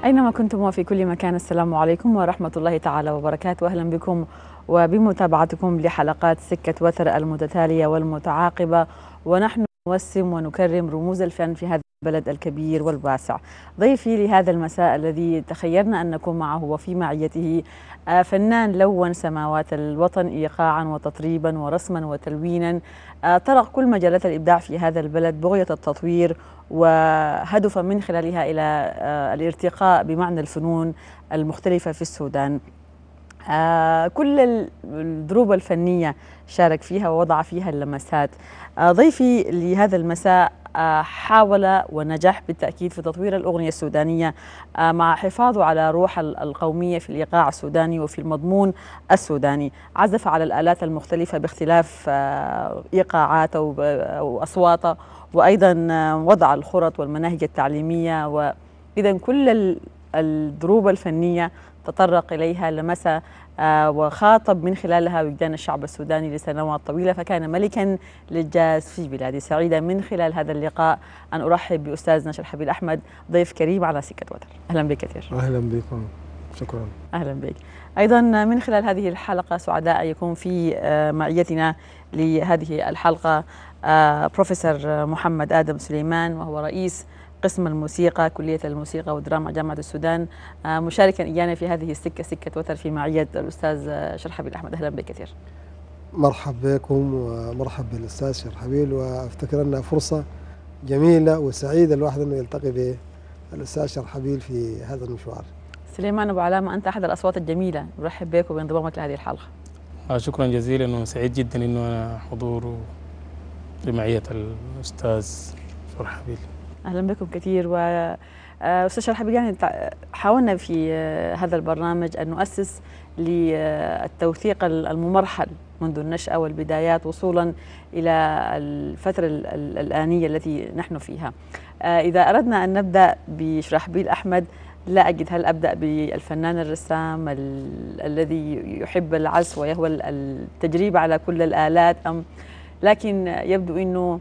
أينما كنتم وفي كل مكان السلام عليكم ورحمة الله تعالى وبركاته أهلا بكم وبمتابعتكم لحلقات سكة وتر المتتالية والمتعاقبة ونحن نوسم ونكرم رموز الفن في هذا البلد الكبير والواسع ضيفي لهذا المساء الذي تخيرنا أن نكون معه وفي معيته فنان لون سماوات الوطن إيقاعا وتطريبا ورسما وتلوينا طرق كل مجالات الإبداع في هذا البلد بغية التطوير وهدف من خلالها إلى الارتقاء بمعنى الفنون المختلفة في السودان كل الدروب الفنية شارك فيها ووضع فيها اللمسات ضيفي لهذا المساء حاول ونجح بالتأكيد في تطوير الأغنية السودانية مع حفاظه على روح القومية في الإيقاع السوداني وفي المضمون السوداني عزف على الآلات المختلفة باختلاف إيقاعاته وأصواته وأيضا وضع الخرط والمناهج التعليمية وإذا كل الدروب الفنية تطرق إليها لمسها آه وخاطب من خلالها وجدان الشعب السوداني لسنوات طويلة فكان ملكا للجاز في بلادي سعيدة من خلال هذا اللقاء أن أرحب بأستاذنا شرحبيل أحمد ضيف كريم على سكة وتر أهلا بك كثير أهلا بكم شكرا أهلا بك أيضا من خلال هذه الحلقة سعداء أن يكون في آه معيتنا لهذه الحلقة آه بروفيسور محمد آدم سليمان وهو رئيس قسم الموسيقى كلية الموسيقى والدراما جامعة السودان مشاركا إيانا في هذه السكة سكة وتر في معية الأستاذ شرحبيل أحمد أهلا بك كثير مرحب بكم ومرحب بالأستاذ شرحبيل وأفتكر أنها فرصة جميلة وسعيدة الواحد أنه يلتقي بالأستاذ شرحبيل في هذا المشوار سليمان أبو علامة أنت أحد الأصوات الجميلة نرحب بك وبانضمامك لهذه الحلقة شكرا جزيلا وسعيد جدا أنه أنا حضور لمعية الأستاذ شرحبيل اهلا بكم كثير و استاذ شرحبيل يعني حاولنا في هذا البرنامج ان نؤسس للتوثيق الممرحل منذ النشأة والبدايات وصولا إلى الفترة الآنية التي نحن فيها إذا أردنا أن نبدأ بشرحبيل أحمد لا أجد هل أبدأ بالفنان الرسام ال الذي يحب العزف ويهوى التجريب على كل الآلات أم لكن يبدو أنه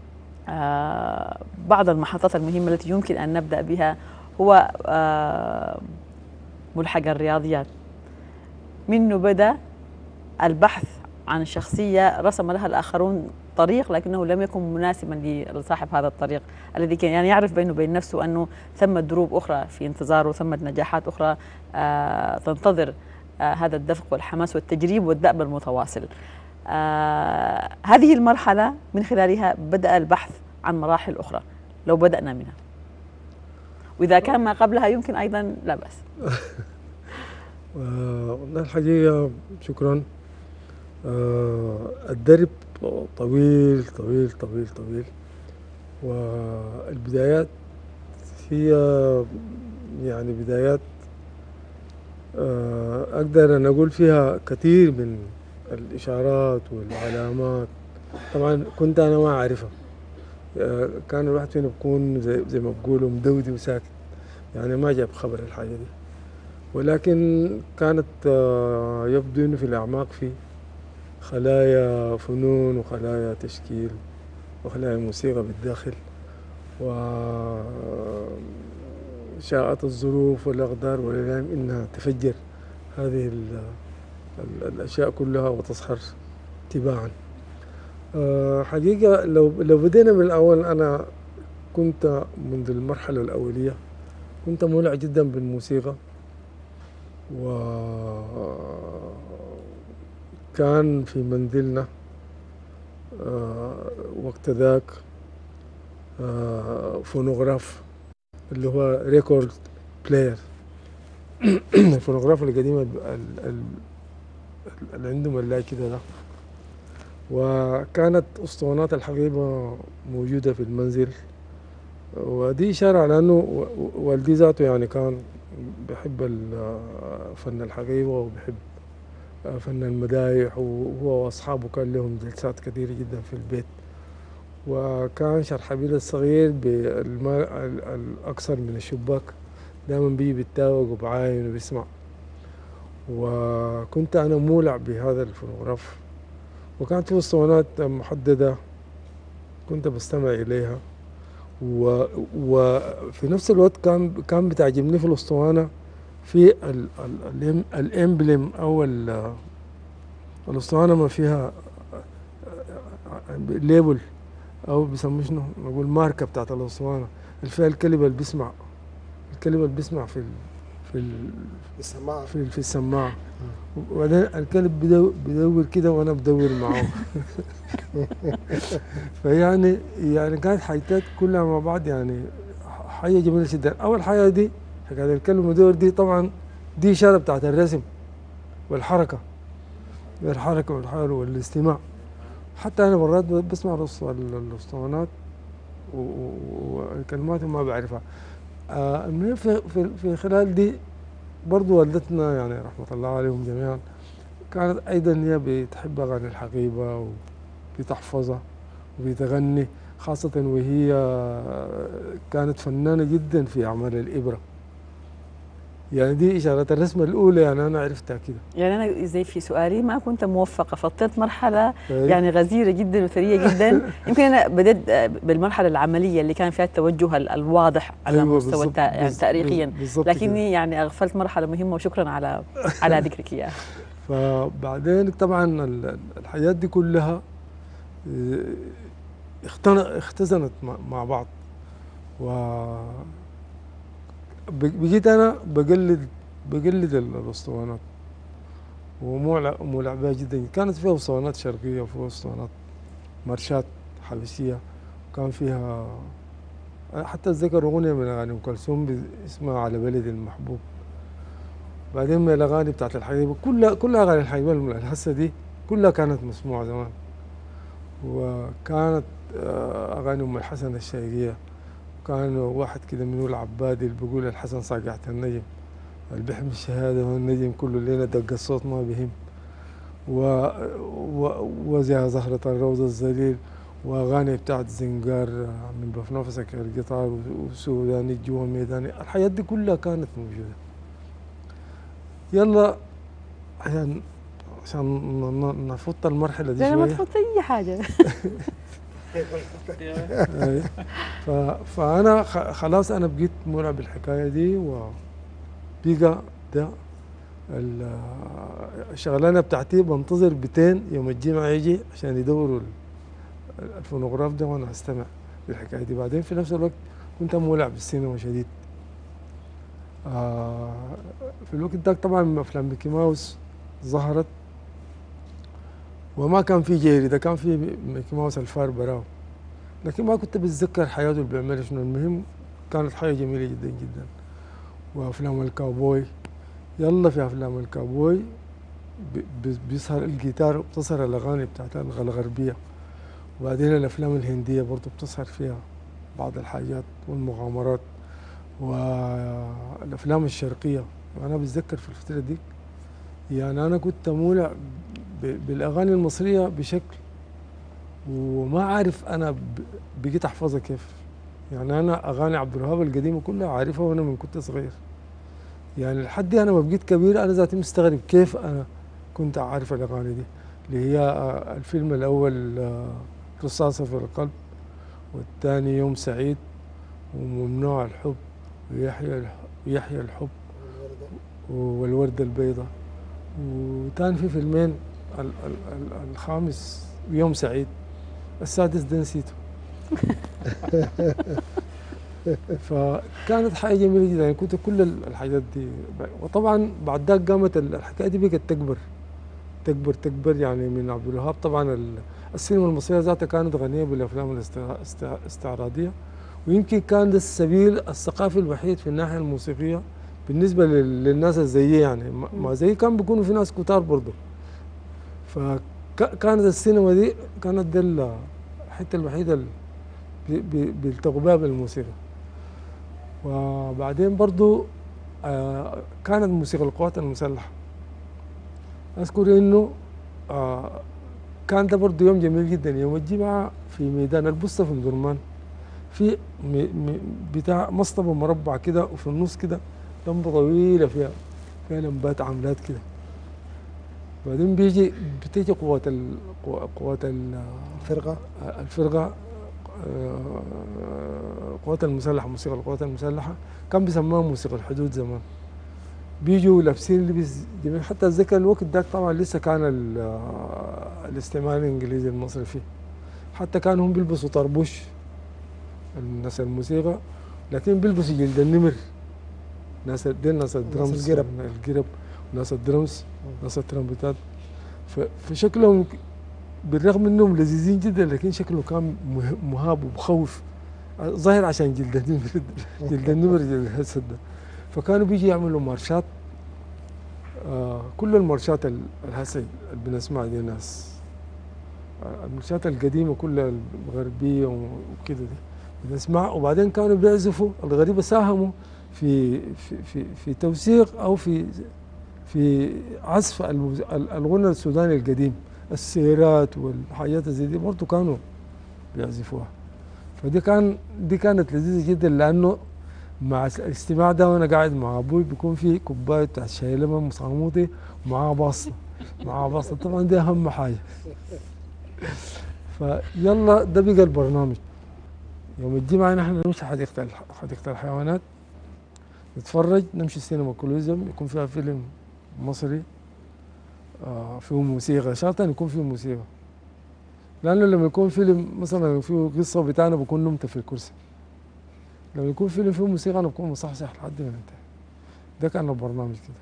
آه بعض المحطات المهمة التي يمكن أن نبدأ بها هو آه ملحق الرياضيات منه بدأ البحث عن شخصية رسم لها الآخرون طريق لكنه لم يكن مناسبا لصاحب هذا الطريق الذي كان يعني يعرف بينه وبين نفسه أنه ثم دروب أخرى في انتظاره ثم نجاحات أخرى آه تنتظر هذا الدفق والحماس والتجريب والدأب المتواصل آه هذه المرحلة من خلالها بدأ البحث عن مراحل أخرى لو بدأنا منها وإذا كان ما قبلها يمكن أيضا لا بأس والله الحقيقة شكرا آه الدرب طويل طويل طويل طويل والبدايات هي يعني بدايات آه أقدر أن أقول فيها كثير من الإشارات والعلامات طبعا كنت أنا ما أعرفها كان الواحد فينا بيكون زي, زي ما بقولوا مدودي وساكت يعني ما جاب خبر الحاجة دي ولكن كانت يبدو انه في الأعماق في خلايا فنون وخلايا تشكيل وخلايا موسيقى بالداخل و شاءت الظروف والأقدار والأيام إنها تفجر هذه الأشياء كلها وتصحر تباعا أه حقيقة لو لو بدينا من الأول أنا كنت منذ المرحلة الأولية كنت مولع جدا بالموسيقى و كان في منزلنا أه وقت ذاك أه فونوغراف اللي هو ريكورد بلاير الفونوغراف القديمة اللي عندهم اللاي كده ده وكانت اسطوانات الحقيبة موجودة في المنزل ودي إشارة على أنه والدي ذاته يعني كان بيحب فن الحقيبة وبيحب فن المدايح وهو وأصحابه كان لهم جلسات كثيرة جدا في البيت وكان شرحبيل الصغير بالماء الأكثر من الشباك دائما بيجي بيتاوق وبعاين وبيسمع وكنت أنا مولع بهذا الفونوغراف وكانت في اسطوانات محددة كنت بستمع إليها و وفي نفس الوقت كان كان بتعجبني في الاسطوانه في ال- ال- الإم- الامبلم او ال- الاسطوانه ما فيها ليبل او بيسموه شنو نقول ماركه بتاعت الاسطوانه اللي فيها الكلب اللي بيسمع الكلب اللي بيسمع في ال في ال السماعه في, في السماعه وبعدين الكلب بدور, بدور كده وانا بدور معه فيعني يعني كانت حياتات كلها مع بعض يعني حاجه جميله جدا اول حاجه دي حكايه الكلب المدور دي طبعا دي اشاره بتاعت الرسم والحركه الحركه والحركه والاستماع حتى انا مرات بسمع الأس- الاسطوانات و- و- والكلمات ما بعرفها آه المهم في, في, في خلال دي برضو والدتنا يعني رحمة الله عليهم جميعا كانت أيضا هي بتحب أغاني الحقيبة وبتحفظها وبتغني خاصة وهي كانت فنانة جدا في أعمال الإبرة يعني دي إشارة الرسمة الأولى يعني أنا عرفتها كده يعني انا زي في سؤالي ما كنت موفقه فطيت مرحله طيب. يعني غزيره جدا وثريه جدا يمكن انا بدأت بالمرحله العمليه اللي كان فيها التوجه ال- الواضح على أيوة مستوى بالظبط- التا... يعني بز- تاريخيا بالظبط كده. لكني يعني اغفلت مرحله مهمه وشكرا على على ذكرك اياها فبعدين طبعا ال- الحياة دي كلها اه، اختن- اختزنت مع- مع بعض و ب- بقيت انا بقلد بقلد ال- الاسطوانات ومولع مولع بها جدا كانت فيها اسطوانات شرقيه وفيها اسطوانات مارشات حبشيه وكان فيها أنا حتى اتذكر اغنيه من اغاني ام كلثوم ب- اسمها على بلدي المحبوب بعدين من الاغاني بتاعت الحبيبه كلها كلها اغاني الحبيبه الم- الهسه دي كلها كانت مسموعه زمان وكانت آه، اغاني ام الحسن الشيقيه كان واحد كده من العبادي اللي بيقول الحسن صقعت النجم اللي بيحمي الشهاده والنجم كله لينا دق الصوت ما بهم و... و... وزي زهرة الروض الظليل واغاني بتاعت زنجار من بف نفسك القطار وسوداني جوا ميداني الحياة دي كلها كانت موجودة يلا عشان عشان ن- ن- نفوت المرحلة دي لا ما شوية تفوت اي حاجه أي. ف... فانا خ... خلاص انا بقيت مولع بالحكايه دي وبقى ده ال- الشغلانه بتاعتي بنتظر بيتين يوم الجمعه يجي عشان يدوروا ال- الفونوغراف ده وانا استمع للحكايه دي بعدين في نفس الوقت كنت مولع بالسينما شديد آه في الوقت ده طبعا افلام ميكي ماوس ظهرت وما كان في جيري ده كان في ميكي ماوس الفار براو لكن ما كنت بتذكر حياته اللي بيعملها شنو المهم كانت حاجه جميله جدا جدا وافلام الكاوبوي يلا في افلام الكاوبوي ب- ب- بيظهر الجيتار بتظهر الاغاني بتاعت الغ- الغربيه وبعدين الافلام الهنديه برضو بتظهر فيها بعض الحاجات والمغامرات والافلام الشرقيه انا بتذكر في الفتره دي يعني انا كنت مولع ب- بالاغاني المصريه بشكل وما عارف انا ب- بقيت احفظها كيف يعني انا اغاني عبد الوهاب القديمه كلها عارفها وانا من كنت صغير يعني لحد انا ما بقيت كبير انا ذاتي مستغرب كيف انا كنت عارف الاغاني دي اللي هي آه، الفيلم الاول آه، رصاصه في القلب والثاني يوم سعيد وممنوع الحب ويحيى الح- يحيى الحب والوردة البيضاء وتاني في فيلمين ال- ال- ال- الخامس يوم سعيد السادس ده نسيته فكانت حاجة جميلة جدا يعني كنت كل ال- الحاجات دي ب- وطبعا بعد ذاك قامت ال- الحكاية دي بقت تكبر تكبر تكبر يعني من عبد الوهاب طبعا ال- السينما المصرية ذاتها كانت غنية بالأفلام الاست- است- الاستعراضية ويمكن كان ده السبيل الثقافي الوحيد في الناحية الموسيقية بالنسبة لل- للناس اللي زيي يعني ما- ما زي كان بيكونوا في ناس كتار برضه فكانت السينما دي كانت دي ال- الحتة الوحيدة اللي بي- بي- بيلتقوا بها بالموسيقى وبعدين برضو آه كانت موسيقى القوات المسلحة أذكر إنه آه كان ده برضو يوم جميل جدا يوم الجمعة في ميدان البسطة في درمان في مي مي بتاع مصطبة مربع كده وفي النص كده لمبة طويلة فيها فيها لمبات عاملات كده بعدين بيجي بتيجي قوات ال قوات ال فرقه الفرقة آه، القوات المسلحه موسيقى القوات المسلحه كان بيسموها موسيقى الحدود زمان بيجوا لابسين لبس جميل حتى اتذكر الوقت ذاك طبعا لسه كان ال- آه، الاستعمار الانجليزي المصري فيه حتى كانوا هم بيلبسوا طربوش الناس الموسيقى لكن بيلبسوا جلد النمر ناس دي ناس الدرمز القرب. القرب ناس الدرمز ناس الترمبيتات ف- فشكلهم ك- بالرغم انهم لذيذين جدا لكن شكله كان مه- مهاب ومخوف ظاهر عشان جلد النمر جلد النمر جلد الاسد ده فكانوا بيجي يعملوا مارشات آه كل المارشات ال- الهسه اللي بنسمعها دي ناس آه، المارشات القديمه كلها الغربيه وكده دي بنسمع وبعدين كانوا بيعزفوا الغريبه ساهموا في في في, في توثيق او في في عزف الموز- ال- الغنى السوداني القديم السيرات والحاجات زي دي برضه كانوا بيعزفوها فدي كان دي كانت لذيذه جدا لانه مع الاستماع ده وانا قاعد مع ابوي بيكون في كوبايه بتاعت شاي لبن مصاموطي ومعاه باصه معاه باصه طبعا دي اهم حاجه فيلا ده بقى البرنامج يوم الجمعه نحن نمشي حديقه الح- حديقه الحيوانات نتفرج نمشي السينما كلوزيوم يكون فيها فيلم مصري آه فيه موسيقى شرطا يكون فيه موسيقى لانه لما يكون فيلم مثلا فيه قصه بتاعنا بكون نمت في الكرسي لما يكون فيلم فيه موسيقى انا بكون مصحصح لحد ما ينتهي ده كان البرنامج كده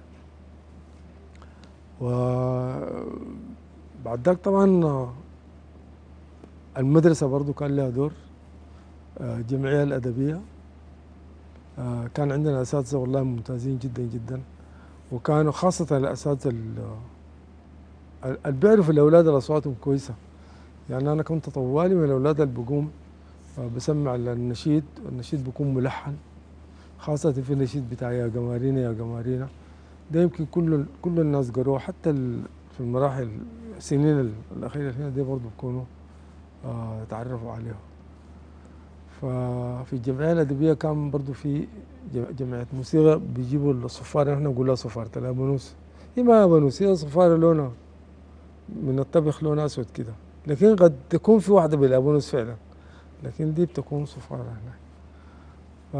و بعد ذاك طبعا آه، المدرسة برضو كان لها دور آه، الجمعية الأدبية آه، كان عندنا أساتذة والله ممتازين جدا جدا وكانوا خاصة الأساتذة ال- ال- اللي بيعرفوا الأولاد اللي أصواتهم كويسة يعني أنا كنت طوالي من الأولاد اللي بقوم آه، بسمع النشيد والنشيد بيكون ملحن خاصة في النشيد بتاع يا قمارينا يا قمارينا ده يمكن كل كل الناس قروه حتى ال- في المراحل السنين ال- الأخيرة هنا دي برضه بيكونوا آه تعرفوا عليه ففي الجمعية الأدبية كان برضو في جم- جمعية موسيقى بيجيبوا الصفارة احنا نقول لها صفارة الأبانوس هي ما أبانوس هي صفارة لونها من الطبخ لونها أسود كده لكن قد تكون في واحدة بالأبانوس فعلا لكن دي بتكون صفارة هناك ف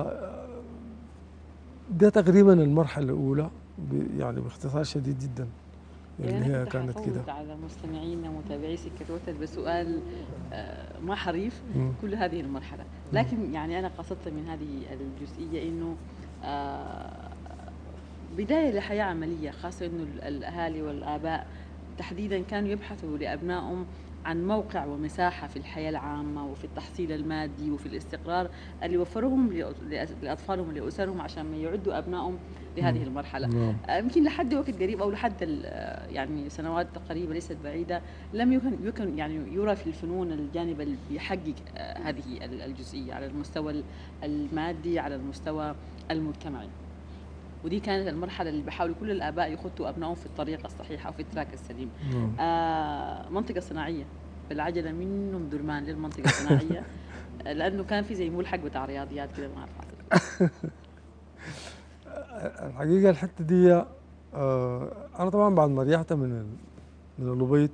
ده تقريبا المرحلة الأولى ب- يعني باختصار شديد جدا اللي يعني هي أنا كنت كانت حفوت كده على مستمعينا ومتابعي سكة وتر بسؤال آه، ما حريف مم. كل هذه المرحلة لكن يعني أنا قصدت من هذه الجزئية إنه آه، بداية لحياة عملية خاصة إنه ال- الأهالي والآباء تحديدا كانوا يبحثوا لأبنائهم عن موقع ومساحة في الحياة العامة وفي التحصيل المادي وفي الاستقرار اللي وفروهم لأ- لأس- لأطفالهم ولأسرهم عشان ما يعدوا أبنائهم لهذه مم. المرحلة نعم آه، يمكن لحد وقت قريب او لحد ال- آه، يعني سنوات قريبه ليست بعيده لم يكن يكن يعني يرى في الفنون الجانب اللي بيحقق آه، هذه ال- الجزئيه على المستوى ال- المادي على المستوى المجتمعي ودي كانت المرحله اللي بيحاولوا كل الاباء يخطوا ابنائهم في الطريقه الصحيحه وفي التراك السليم نعم آه منطقه صناعيه بالعجله من ام درمان للمنطقه الصناعيه آه، لانه كان في زي ملحق بتاع رياضيات كده ما اعرف الحقيقة الحتة دي آه أنا طبعا بعد ما رجعت من ال- من الأبيض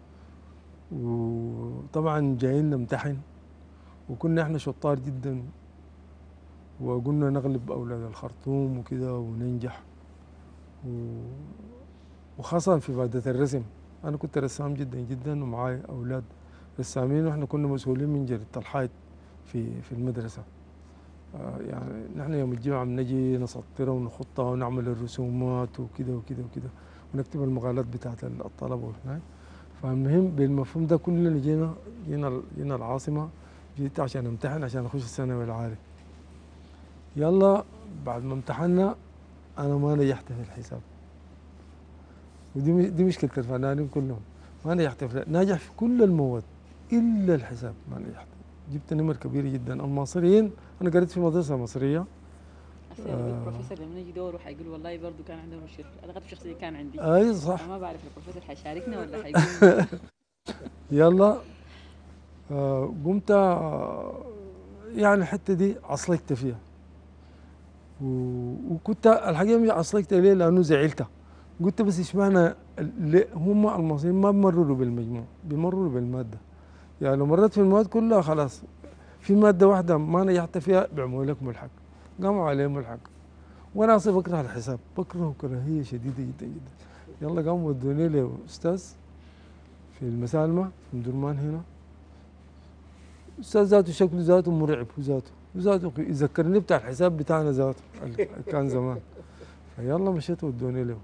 وطبعا جايين نمتحن وكنا احنا شطار جدا وقلنا نغلب أولاد الخرطوم وكده وننجح و... وخاصة في مادة الرسم أنا كنت رسام جدا جدا ومعاي أولاد رسامين وإحنا كنا مسؤولين من جريدة الحائط في في المدرسة آه، يعني نحن يوم الجمعة بنجي نسطرها ونخطها ونعمل الرسومات وكده وكده وكده ونكتب المقالات بتاعت الطلبة هناك فالمهم بالمفهوم ده كلنا جينا جينا جينا العاصمة جيت عشان امتحن عشان اخش الثانوي العالي يلا بعد ما امتحنا انا ما نجحت في الحساب ودي مش- دي مشكلة الفنانين كلهم ما نجحت في ناجح في كل المواد الا الحساب ما نجحت جبت نمر كبيرة جدا المصريين انا قريت في مدرسة مصرية هسه آه. البروفيسور لما يجي دوره حيقول والله برضه كان عندهم الشركه انا غير الشخصيه كان عندي اي صح أنا ما بعرف البروفيسور حيشاركنا ولا حيقول يلا آه قمت آه يعني الحته دي عصلكت فيها و- وكنت الحقيقه مش عصلكت ليه لانه زعلت قلت بس اشمعنى ال- ليه هم المصريين ما بمرروا بالمجموع بيمرروا بالماده يعني لو مريت في المواد كلها خلاص في ماده واحده ما نجحت فيها بيعملوا لك ملحق قاموا عليه ملحق وانا اصلا بكره الحساب بكرهه كراهيه شديده جدا جدا يلا قاموا ودوني لي استاذ في المسالمه في درمان هنا استاذ ذاته شكله ذاته مرعب هو ذاته هو ذاته يذكرني بتاع الحساب بتاعنا ذاته اللي كان زمان فيلا مشيت ودوني له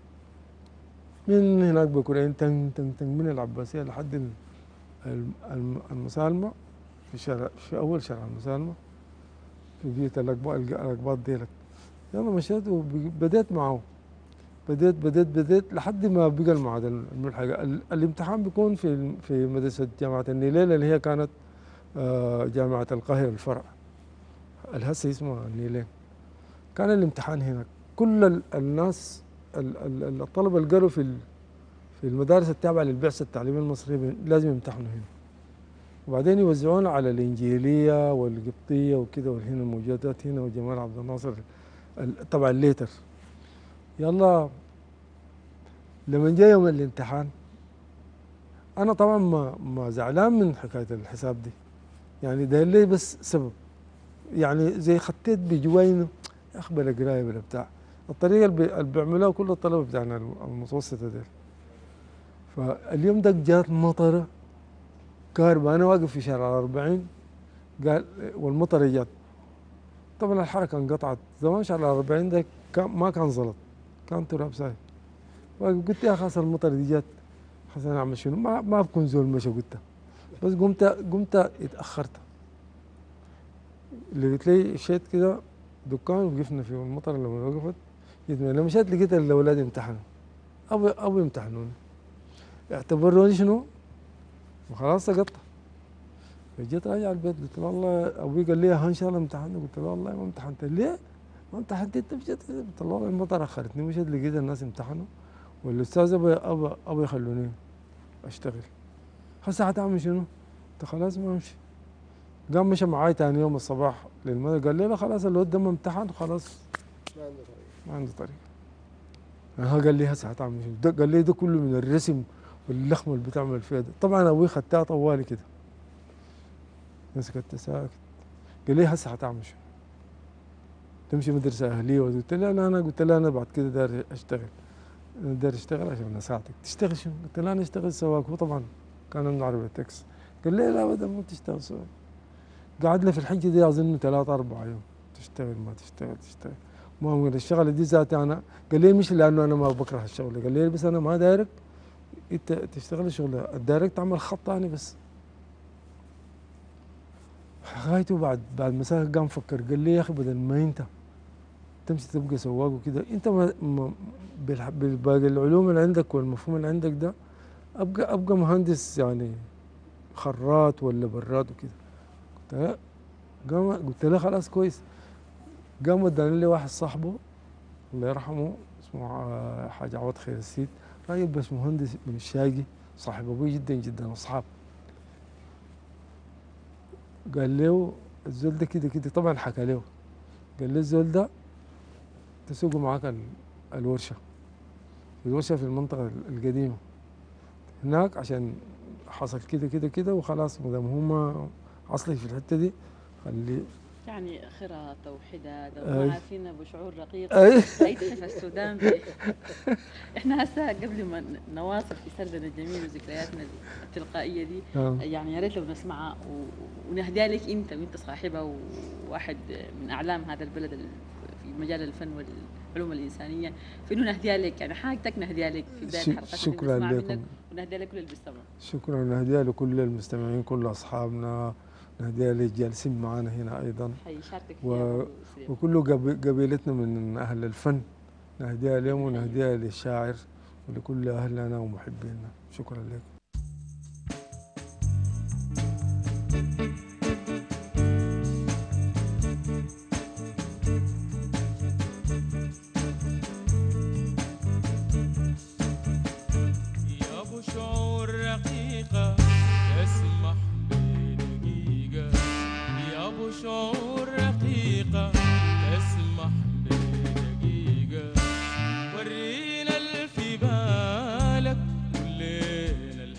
من هناك بكورين تن تن تن من العباسيه لحد ال- الم- الم- المسالمه في شارع في اول شارع المسالمه في بيت الاقباط الاقباط ديلك يلا مشيت وبديت معه بديت بديت بديت لحد ما بقى المعهد الملحق ال- الامتحان بيكون في الم- في مدرسه جامعه النيليل اللي هي كانت آه، جامعه القاهره الفرع الهسه اسمها النيلين كان الامتحان هناك كل ال- الناس ال- ال- الطلبه اللي قالوا في ال- في المدارس التابعه للبعثه التعليميه المصريه بي- لازم يمتحنوا هنا وبعدين يوزعونا على الانجيليه والقبطيه وكده والهنا الموجودات هنا وجمال عبد الناصر ال- طبعا الليتر يلا لما جاء يوم الامتحان انا طبعا ما ما زعلان من حكايه الحساب دي يعني ده لي بس سبب يعني زي خطيت بجوينه يا اخي بلا قرايه بلا بتاع الطريقه اللي بي- اللي بيعملوها كل الطلبه بتاعنا الم- المتوسطه دي فاليوم ده جات مطره كهرباء انا واقف في شارع الأربعين قال والمطره جات طبعا الحركه انقطعت زمان شارع الأربعين ده كان ما كان زلط كان تراب ساي واقف قلت يا خلاص المطر دي جات خلاص انا اعمل شنو ما ما بكون زول مشى قلت بس قمت قمت اتاخرت لقيت لي مشيت كده دكان وقفنا فيه المطر لما وقفت جيت لما مشيت لقيت الاولاد امتحنوا ابو ابو يمتحنوني اعتبروني شنو؟ وخلاص سقطت فجيت راجع البيت قلت له والله ابوي قال لي ها ان شاء الله امتحنت قلت له والله ما امتحنت ليه؟ ما امتحنت انت مشيت قلت له والله المطر اخرتني مشيت لقيت الناس امتحنوا والاستاذ ابى ابى ابى يخلوني اشتغل هسه حتعمل شنو؟ قلت خلاص ما امشي قام مشى معاي ثاني يوم الصباح للمدرسة قال لي لا خلاص الواد ده ما امتحن خلاص ما عنده طريقة ها قال لي هسه حتعمل شنو؟ ده قال لي ده كله من الرسم واللخمه اللي بتعمل فيها ده طبعا ابوي خدتها طوالي كده مسكت ساكت قال لي هسه حتعمل شنو؟ تمشي مدرسة أهلية قلت له لا أنا قلت له أنا بعد كده داير أشتغل أنا داير أشتغل عشان أساعدك تشتغل شنو؟ قلت له أنا أشتغل سواق هو طبعا كان من عربية تاكسي قال لي لا أبدا ما تشتغل سواق قعد لي في الحجة دي أظن ثلاثة أربعة يوم تشتغل ما تشتغل تشتغل المهم قال الشغلة دي ذاتي أنا قال لي مش لأنه أنا ما بكره الشغل قال لي بس أنا ما دايرك أنت تشتغل الشغل دايرك تعمل خط ثاني بس غايته بعد بعد مساء قام فكر قال لي يا أخي بدل ما أنت تمشي تبقى سواق وكده أنت ما ما بالح- بالباقي العلوم اللي عندك والمفهوم اللي عندك ده أبقى أبقى مهندس يعني خراط ولا براد وكده قلت له قام قلت له خلاص كويس قام وداني لي واحد صاحبه الله يرحمه اسمه ع- حاج عوض خير السيد راجل بس مهندس من الشاقي صاحب ابوي جدا جدا اصحاب قال له الزول ده كده كده طبعا حكى له قال له الزول ده تسوقه معاك ال- الورشه الورشه في المنطقه القديمه هناك عشان حصل كده كده كده وخلاص ما دام هم عصلي في الحته دي خلي يعني خرط وحداد أي. وما عارفين بشعور رقيق أي. يتحف السودان به. احنا هسه قبل ما ن- نواصل في سردنا الجميل وذكرياتنا التلقائيه دي آه. يعني يا ريت لو نسمعها و- ونهديها لك انت وانت صاحبها وواحد من اعلام هذا البلد ال- في مجال الفن والعلوم الانسانيه فانه نهديها لك يعني حاجتك نهديها لك في بدايه ش- حلقتنا شكراً نسمع لكم. منك ونهديها لكل اللي بيستمعوا شكرا نهديها لكل المستمعين كل اصحابنا نهديها للجالسين معنا هنا ايضا حيشاركك و- فيها برضو سليم. وكل قبي- قبيلتنا من اهل الفن نهديها لهم ونهديها للشاعر ولكل اهلنا ومحبينا شكرا لكم يا ابو شعور رقيقة اسمح بدقيقة يا ابو شعور رقيقة اسمح بدقيقة ورينا اللي في بالك ولينا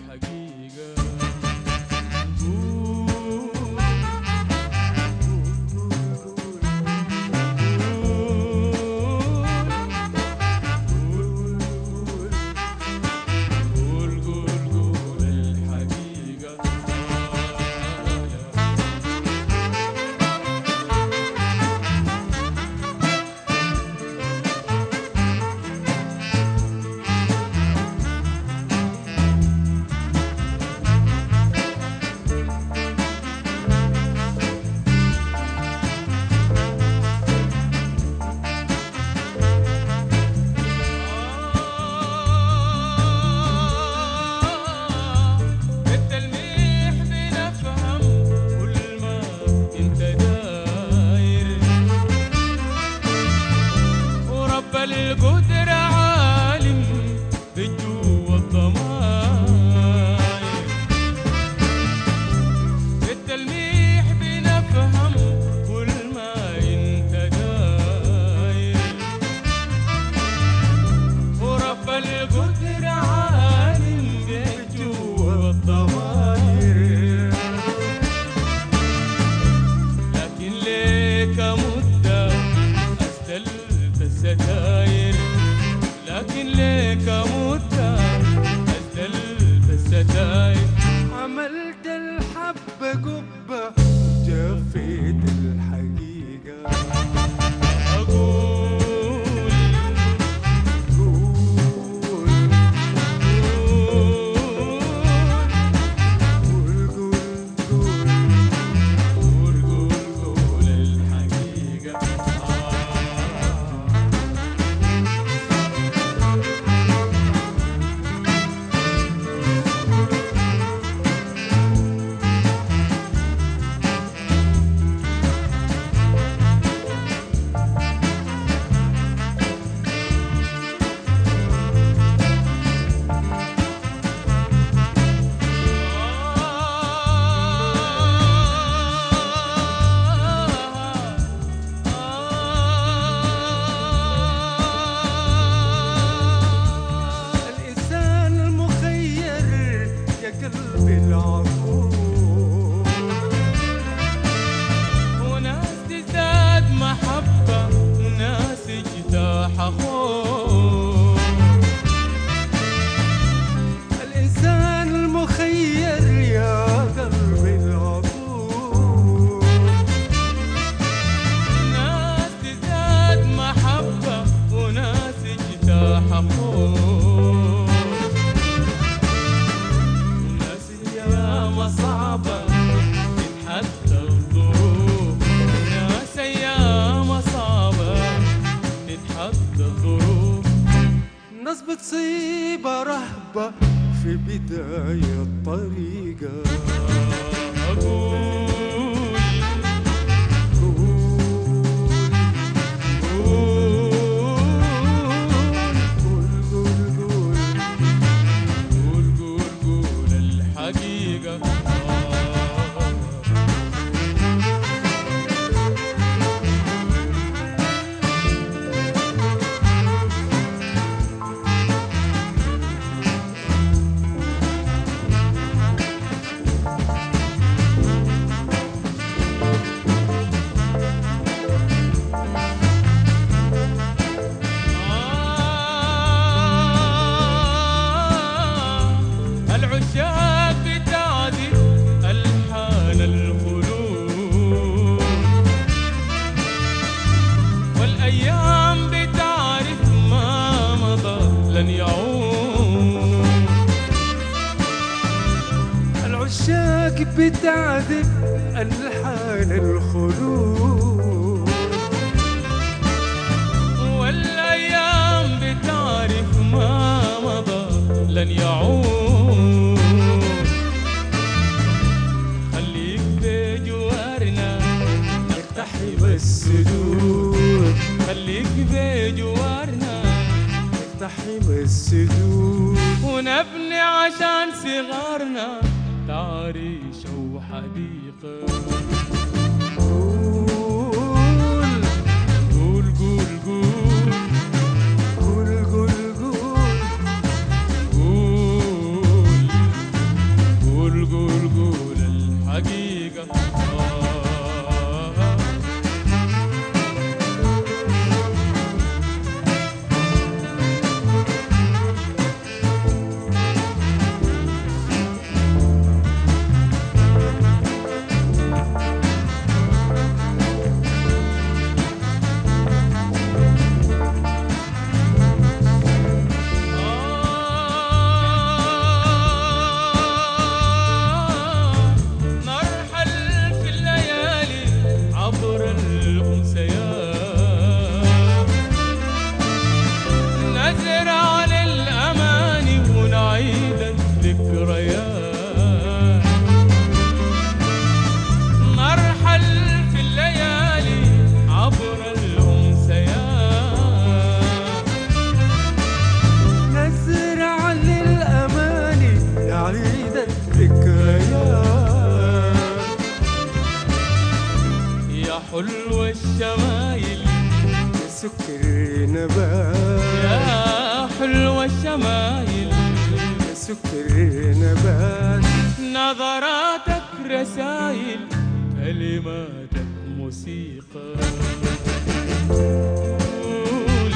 مصيبة رهبة في بداية طريقة أقول قول قول قول قول قول قول الحقيقة العشاق بتعزف ألحان الخلود والأيام بتعرف ما مضى لن يعود العشاق بتعذب ألحان الخلود والأيام بتعرف ما مضى لن يعود خليك بجوارنا نقتحم السدود خليك بجوارنا نقتحم السدود ونبني عشان صغارنا تعريش وحديقة قول قول قول قول قول قول قول قول قول قول قول الحقيقة آه نرحل في الليالي عبر الأمسيات نزرع للأماني ونعيد الذكريات نرحل في الليالي عبر الأمسيات نزرع للأماني نعيد الذكريات يا حلو الشمايل سكر نبات يا حلو الشمايل سكر نبات نظراتك رسايل كلماتك موسيقى قول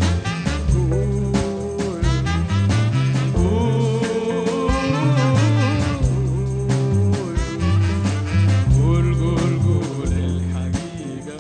قول قول قول قول قول الحقيقة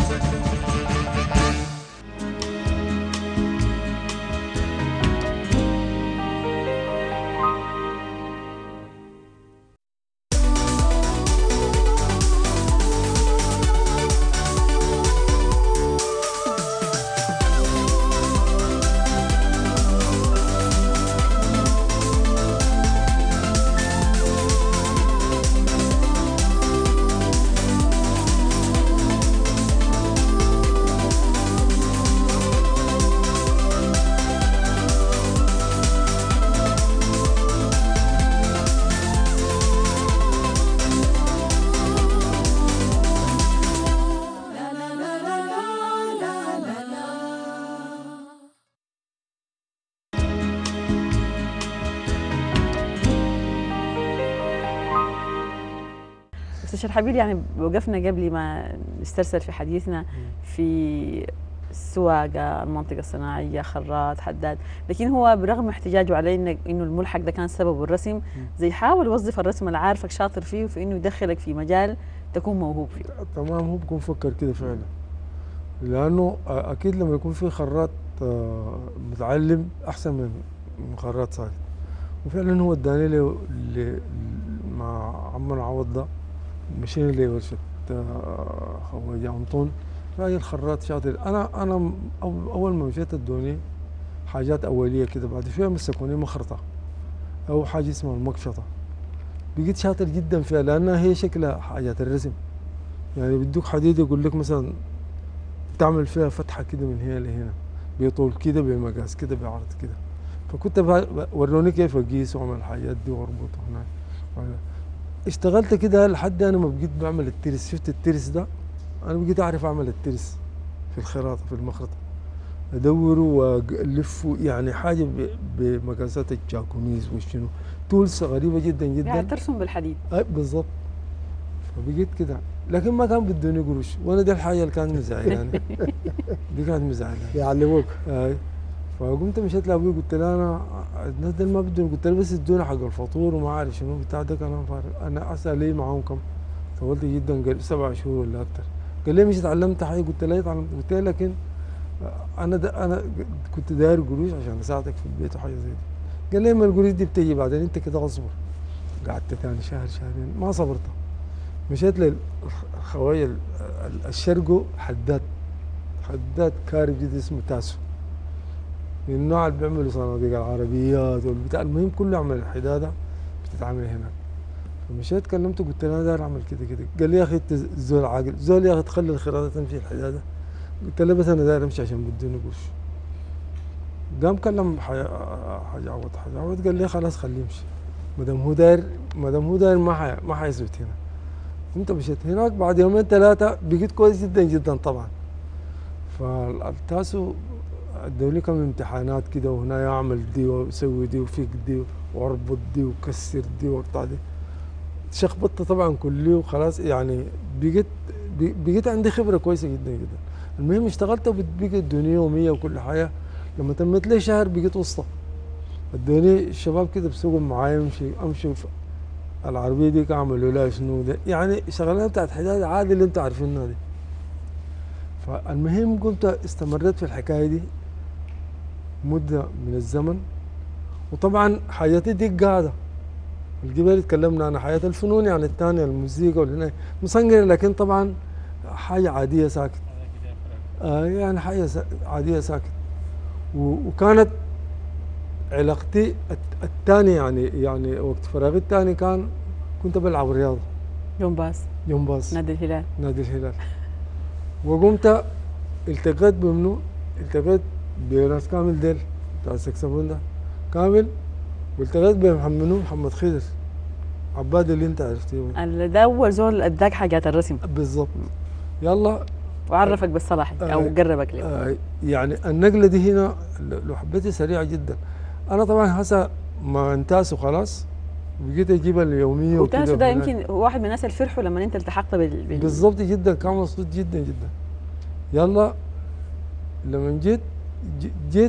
استاذ شرحبيل يعني وقفنا قبل ما نسترسل في حديثنا في السواقة المنطقة الصناعية خراط حداد لكن هو برغم احتجاجه على إنه, إنه الملحق ده كان سببه الرسم زي حاول يوظف الرسم اللي عارفك شاطر فيه في إنه يدخلك في مجال تكون موهوب فيه تمام هو بيكون فكر كده فعلا لانه اكيد لما يكون في خراط آه، متعلم احسن من من خراط ساكت وفعلا هو اداني له ل- مع عمنا عوض ده مشينا لورشة آه، خواجة عنطون راجل خراط شاطر انا انا م- أو- اول ما مشيت ادوني حاجات اوليه كده بعد شويه مسكوني مخرطه او حاجه اسمها المقشطه بقيت شاطر جدا فيها لانها هي شكلها حاجات الرسم يعني بدوك حديد يقول لك مثلا تعمل فيها فتحه كده من هنا لهنا بطول كده بمقاس كده بعرض كده فكنت ب- وروني كيف اقيس واعمل الحاجات دي واربط هناك وهذا. اشتغلت كده لحد انا ما بقيت بعمل الترس شفت الترس ده انا بقيت اعرف اعمل الترس في الخراطه في المخرطه ادوره والفه يعني حاجه ب- بمقاسات الجاكوميز وشنو تولز غريبه جدا جدا يعني ترسم بالحديد اي بالضبط فبقيت كده لكن ما كان بدوني قروش وانا دي الحاجه اللي كانت مزعلاني دي كانت مزعلاني يعلموك اي فقمت مشيت لابوي قلت له انا الناس دول ما بدوني قلت له بس ادوني حق الفطور وما اعرف شنو بتاع ده كلام فارغ انا اسال لي معاهم كم طولت جدا قال سبع شهور ولا اكثر قال لي مش تعلمت حاجه قلت له تعلمت قلت له لكن انا دا انا كنت داير قروش عشان اساعدك في البيت وحاجه زي دي قال لي ما القروش دي بتجي بعدين انت كده اصبر قعدت ثاني شهر شهرين ما صبرت مشيت للخوايا ال- ال- الشرقو حداد حداد كارب جديد اسمه تاسو من النوع اللي بيعملوا صناديق العربيات والبتاع المهم كله عمل الحداده بتتعمل هناك فمشيت كلمته قلت له انا داير اعمل كده كده قال لي يا اخي انت زول عاقل زول يا اخي تخلي الخراطه تمشي الحداده قلت له بس انا داير امشي عشان بدوني قرش قام كلم حي- حاج عوض حاج عوض قال لي خلاص خليه يمشي ما دام هو داير ما دام هو داير ما حي... ما حيثبت هنا قمت مشيت هناك بعد يومين ثلاثه بقيت كويس جدا جدا طبعا فالتاسو ادوا لي كم امتحانات كده وهنا اعمل دي واسوي دي وفيك دي واربط دي وكسر دي وبتاع دي شخبطت طبعا كلي وخلاص يعني بقيت بقيت عندي خبره كويسه جدا جدا المهم اشتغلت وبقيت ادوني يوميه وكل حاجه لما تمت لي شهر بقيت وسطى ادوني الشباب كده بسوقوا معايا امشي امشي في العربيه دي اعملوا لها شنو ده يعني شغلانه بتاعت حداد عادي اللي انتوا عارفينها دي فالمهم قمت استمريت في الحكايه دي مده من الزمن وطبعا حياتي دي قاعده الجبال اتكلمنا عن حياه الفنون يعني الثانيه الموسيقى والهنا مصنقر لكن طبعا حاجه عاديه ساكت آه يعني حاجه سا- عاديه ساكت و- وكانت علاقتي الثانيه يعني يعني وقت فراغي الثاني كان كنت بلعب رياضه يوم باس يوم باص نادي الهلال نادي الهلال وقمت التقيت بمنو التقيت بناس كامل ديل بتاع السكسفون ده كامل والتقيت بمحمد منو محمد خضر عباد اللي انت عرفتيه ال- ده اول زول اداك حاجات الرسم بالضبط يلا وعرفك بالصلاح او آه. قربك له آه يعني النقله دي هنا لو حبيتي سريعه جدا انا طبعا هسه ما انتاس وخلاص بقيت اجيب اليوميه وتاسو وكده ده وهناك. يمكن واحد من الناس اللي فرحوا لما انت التحقت بال... بال... بالضبط جدا كان مبسوط جدا جدا يلا لما جيت ج- جيت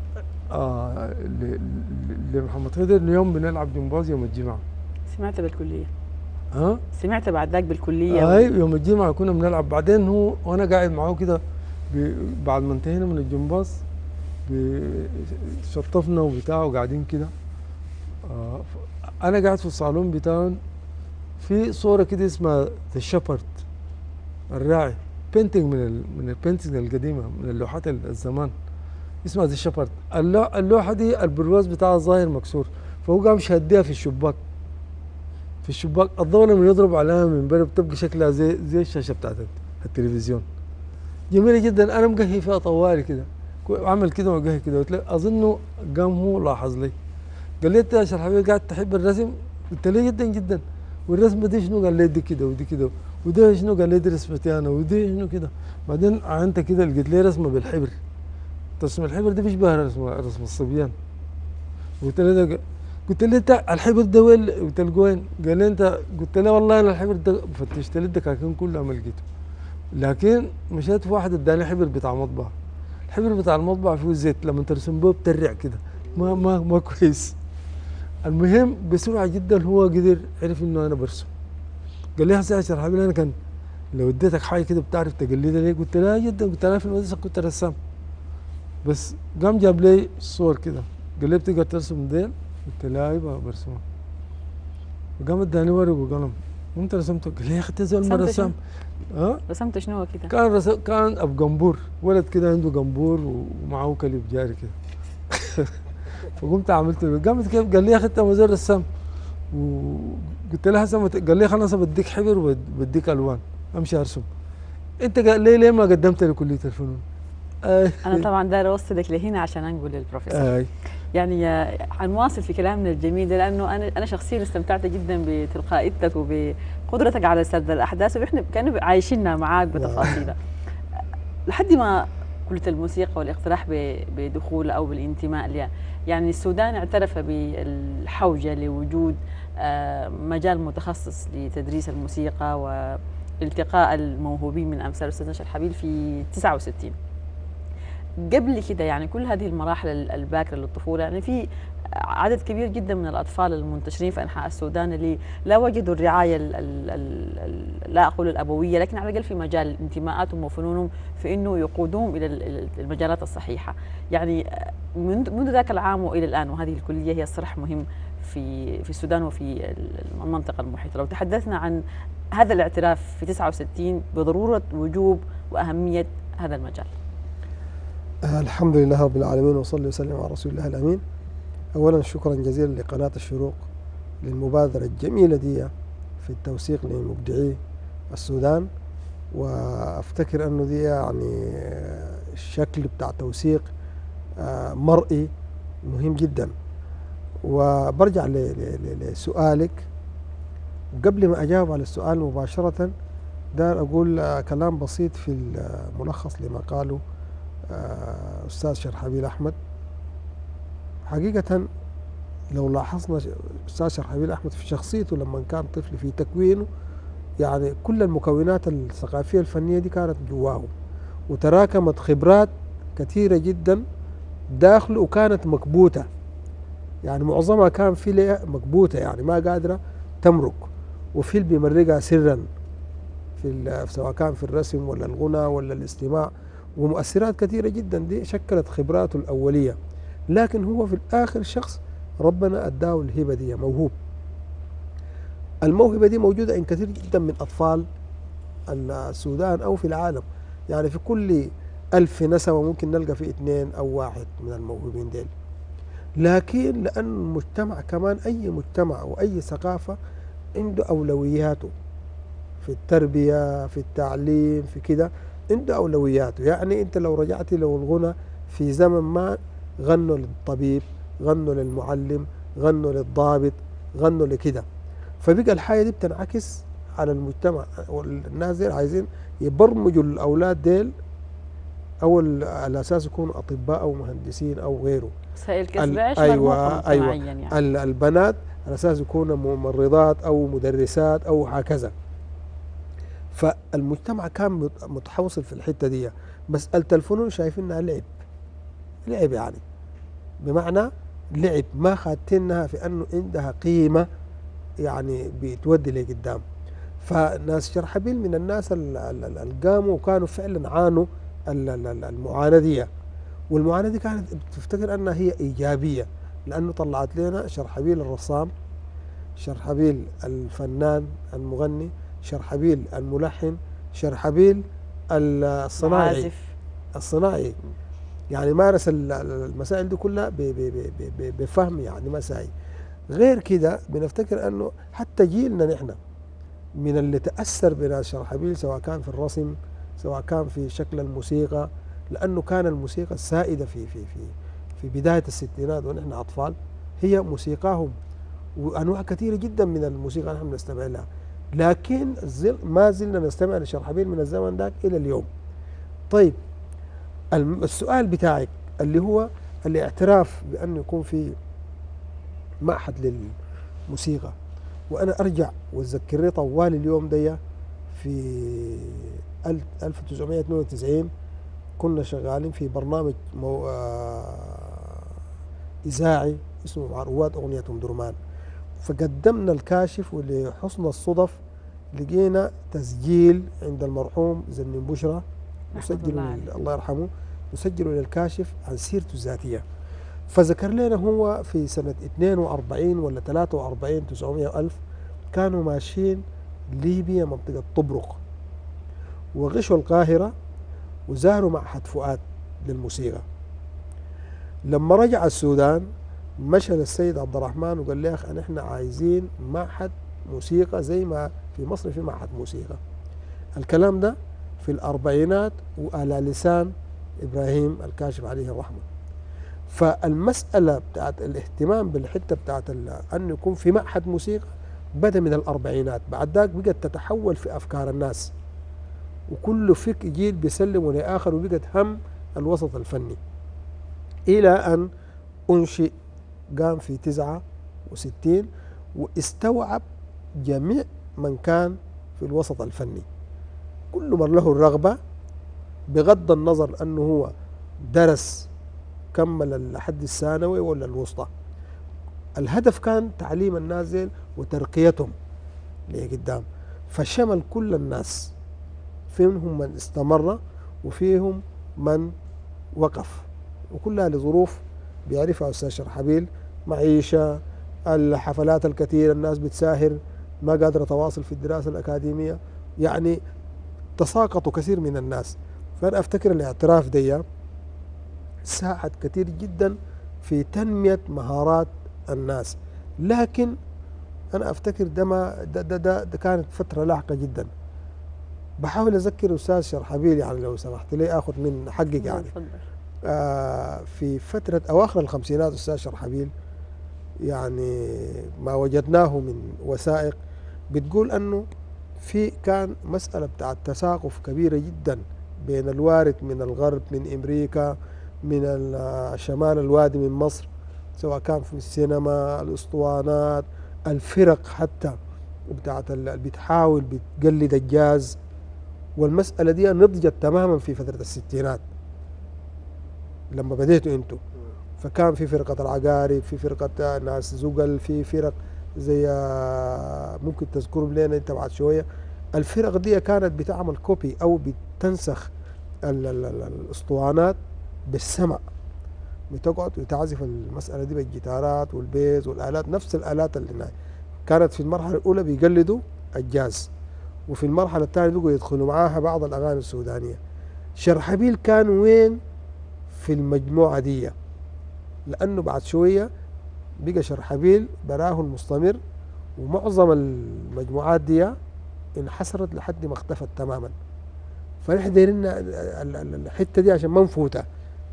آه ل- ل- لمحمد خضر اليوم بنلعب جمباز يوم الجمعه سمعت بالكليه ها سمعت بعد ذاك بالكليه اي يوم الجمعه كنا بنلعب بعدين هو وانا قاعد معاه كده ب- بعد ما انتهينا من الجمباز ب- شطفنا وبتاع وقاعدين كده آه ف- انا قاعد في الصالون بتاعهم في صوره كده اسمها ذا شيبرد الراعي بينتنج من ال من البينتنج القديمه من اللوحات ال- الزمان اسمها ذا شيبرد اللو- اللوحه دي البرواز بتاعها ظاهر مكسور فهو قام شاديها في الشباك في الشباك الضوء لما يضرب عليها من برا بتبقى شكلها زي زي الشاشه بتاعت التلفزيون جميله جدا انا مقهي فيها طوالي كده كو- عمل كده وقهي كده قلت له اظنه قام هو لاحظ لي قال لي انت يا شيخ حبيبي قاعد تحب الرسم قلت له جدا جدا والرسمه دي شنو قال لي دي كده ودي كده وده شنو قال لي دي رسمتي انا ودي شنو كده بعدين انت كده لقيت لي رسمه بالحبر رسم الحبر دي بيشبه رسم رسم الصبيان قلت له ده قلت له انت الحبر ده وين قلت له وين؟ قال لي انت قلت له والله انا الحبر ده فتشت لي الدكاكين كلها ما لقيته لكن مشيت في واحد اداني حبر بتاع مطبعه الحبر بتاع المطبعه فيه زيت لما ترسم به بترع كده ما ما ما كويس المهم بسرعه جدا هو قدر عرف انه انا برسم قال لي هسه يا شيخ حبيبي انا كان لو اديتك حاجه كده بتعرف تقلدها ليه؟ قلت له لا جدا قلت له أنا في المدرسه كنت رسام بس قام جاب لي صور كده قال لي بتقدر ترسم ديل؟ قلت له ايوه برسمها وقام اداني ورق وقلم قمت رسمته قال لي يا اخي انت زول ما رسمت رسام ها رسمت شنو كده كان رسم كان اب جمبور ولد كده عنده جمبور ومعه كلب جاري كده فقمت عملت له قامت كيف قال لي يا اخي انت مزور رسام وقلت له هسه مت- قال لي خلاص بديك حبر وبديك الوان امشي ارسم انت قال ليه ليه ما قدمت لكليه الفنون؟ آي انا طبعا داير اوصلك لهنا عشان انقل للبروفيسور آي يعني آه، حنواصل في كلامنا الجميل ده لانه انا انا شخصيا استمتعت جدا بتلقائيتك وبقدرتك على سرد الاحداث واحنا كانوا عايشينها معاك بتفاصيلها لحد ما قلت الموسيقى والاقتراح ب- بدخول او بالانتماء لها يعني السودان اعترف بالحوجه لوجود آه، مجال متخصص لتدريس الموسيقى والتقاء الموهوبين من امثال الاستاذ نشر حبيل في 69 قبل كده يعني كل هذه المراحل ال- الباكره للطفوله يعني في عدد كبير جدا من الاطفال المنتشرين في انحاء السودان اللي لا وجدوا الرعايه ال ال ال ال لا اقول الابويه لكن على الاقل في مجال انتماءاتهم وفنونهم في انه يقودوهم الى ال- ال- المجالات الصحيحه يعني منذ منذ ذاك العام والى الان وهذه الكليه هي صرح مهم في في السودان وفي ال- المنطقه المحيطه لو تحدثنا عن هذا الاعتراف في 69 بضروره وجوب واهميه هذا المجال آه، الحمد لله رب العالمين وصلي وسلم على رسول الله الامين اولا شكرا جزيلا لقناه الشروق للمبادره الجميله دي في التوثيق لمبدعي السودان وافتكر انه دي يعني آه، الشكل بتاع توثيق آه، مرئي مهم جدا وبرجع ل- ل- ل- لسؤالك قبل ما اجاوب على السؤال مباشره دار اقول آه، كلام بسيط في الملخص لما قاله آه، أستاذ شرحبيل أحمد حقيقة لو لاحظنا ش- أستاذ شرحبيل أحمد في شخصيته لما كان طفل في تكوينه يعني كل المكونات الثقافية الفنية دي كانت جواه وتراكمت خبرات كثيرة جدا داخله وكانت مكبوتة يعني معظمها كان في لها مكبوتة يعني ما قادرة تمرق وفي اللي بيمرقها سرا في ال- سواء كان في الرسم ولا الغنى ولا الاستماع ومؤثرات كثيرة جدا دي شكلت خبراته الأولية لكن هو في الآخر شخص ربنا أداه الهبة دي موهوب الموهبة دي موجودة عند كثير جدا من أطفال السودان أو في العالم يعني في كل ألف نسمة ممكن نلقى في اثنين أو واحد من الموهوبين ديل لكن لأن المجتمع كمان أي مجتمع أو أي ثقافة عنده أولوياته في التربية في التعليم في كده عنده أولوياته يعني أنت لو رجعت لو الغنى في زمن ما غنوا للطبيب غنوا للمعلم غنوا للضابط غنوا لكده فبقى الحاجة دي بتنعكس على المجتمع والناس دي عايزين يبرمجوا الأولاد ديل أو ال- على أساس يكونوا أطباء أو مهندسين أو غيره وسائل كسب ال- عيش أيوة، مرموقة أيوة. مجتمعيا يعني ال- البنات على اساس يكونوا ممرضات او مدرسات او هكذا فالمجتمع كان مت- متحوصل في الحته دي مساله الفنون شايفينها لعب لعب يعني بمعنى لعب ما خدتنها في انه عندها قيمه يعني بتودي لقدام فناس شرحبيل من الناس ال- ال- ال- اللي قاموا وكانوا فعلا عانوا ال- ال- ال- المعاناه دي والمعاناه دي كانت بتفتكر انها هي ايجابيه لانه طلعت لنا شرحبيل الرسام شرحبيل الفنان المغني شرحبيل الملحن شرحبيل الصناعي عازف الصناعي يعني مارس ال- ال- المسائل دي كلها ب- ب- ب- ب- ب- بفهم يعني مسائي غير كده بنفتكر انه حتى جيلنا نحن من اللي تاثر بناس شرحبيل سواء كان في الرسم سواء كان في شكل الموسيقى لانه كان الموسيقى السائده في في في في بدايه الستينات ونحن اطفال هي موسيقاهم وانواع كثيره جدا من الموسيقى نحن نستمع لها لكن زل ما زلنا نستمع لشرحبيل من الزمن ذاك الى اليوم طيب الم- السؤال بتاعك اللي هو الاعتراف بأنه يكون في معهد للموسيقى وأنا أرجع وأتذكرني طوال اليوم دي في ال- 1992 كنا شغالين في برنامج مو آه إذاعي اسمه مع رواد أغنية أم درمان فقدمنا الكاشف ولحسن الصدف لقينا تسجيل عند المرحوم زنين بشرى رحمة مسجل الله عليه. الله يرحمه مسجل للكاشف عن سيرته الذاتية فذكر لنا هو في سنة 42 ولا 43 900 ألف كانوا ماشيين ليبيا منطقة طبرق وغشوا القاهرة وزاروا معهد فؤاد للموسيقى لما رجع السودان مشى للسيد عبد الرحمن وقال له يا اخي احنا عايزين معهد موسيقى زي ما في مصر في معهد موسيقى الكلام ده في الأربعينات وعلى لسان إبراهيم الكاشف عليه الرحمة فالمسألة بتاعت الاهتمام بالحتة بتاعت ال- أن يكون في معهد موسيقى بدأ من الأربعينات بعد ذاك بقت تتحول في أفكار الناس وكل فك جيل بيسلم لآخر وبقت هم الوسط الفني إلى أن أنشئ قام في تسعة وستين واستوعب جميع من كان في الوسط الفني كل من له الرغبة بغض النظر أنه هو درس كمل الحد الثانوي ولا الوسطى الهدف كان تعليم الناس ديل وترقيتهم لقدام فشمل كل الناس فيهم من استمر وفيهم من وقف وكلها لظروف بيعرفها أستاذ شرحبيل معيشة الحفلات الكثيرة الناس بتساهر ما قادرة تواصل في الدراسة الأكاديمية يعني تساقطوا كثير من الناس فأنا أفتكر الاعتراف دي ساعد كثير جدا في تنمية مهارات الناس لكن أنا أفتكر ده ما ده, ده, ده, ده كانت فترة لاحقة جدا بحاول أذكر أستاذ شرحبيل يعني لو سمحت لي أخذ من حقك يعني تفضل آه، في فترة أواخر الخمسينات أستاذ شرحبيل يعني ما وجدناه من وثائق بتقول أنه في كان مسألة بتاعت تساقف كبيرة جدا بين الوارد من الغرب من أمريكا من ال- شمال الوادي من مصر سواء كان في السينما الأسطوانات الفرق حتى بتاعت ال- اللي بتحاول بتقلد الجاز والمسألة دي نضجت تماما في فترة الستينات لما بديتوا انتوا فكان في فرقة العقارب في فرقة ناس زقل في فرق زي آه، ممكن تذكرهم لنا انت بعد شوية الفرق دي كانت بتعمل كوبي او بتنسخ ال- ال- ال- الاسطوانات بالسمع بتقعد وتعزف المسألة دي بالجيتارات والبيز والآلات نفس الآلات اللي هناك كانت في المرحلة الأولى بيقلدوا الجاز وفي المرحلة الثانية بقوا يدخلوا معاها بعض الأغاني السودانية شرحبيل كان وين في المجموعة دي لأنه بعد شوية بقى شرحبيل براه المستمر ومعظم المجموعات دي انحسرت لحد ما اختفت تماما فنحن دايرين ال- ال- ال- الحتة دي عشان ما نفوتها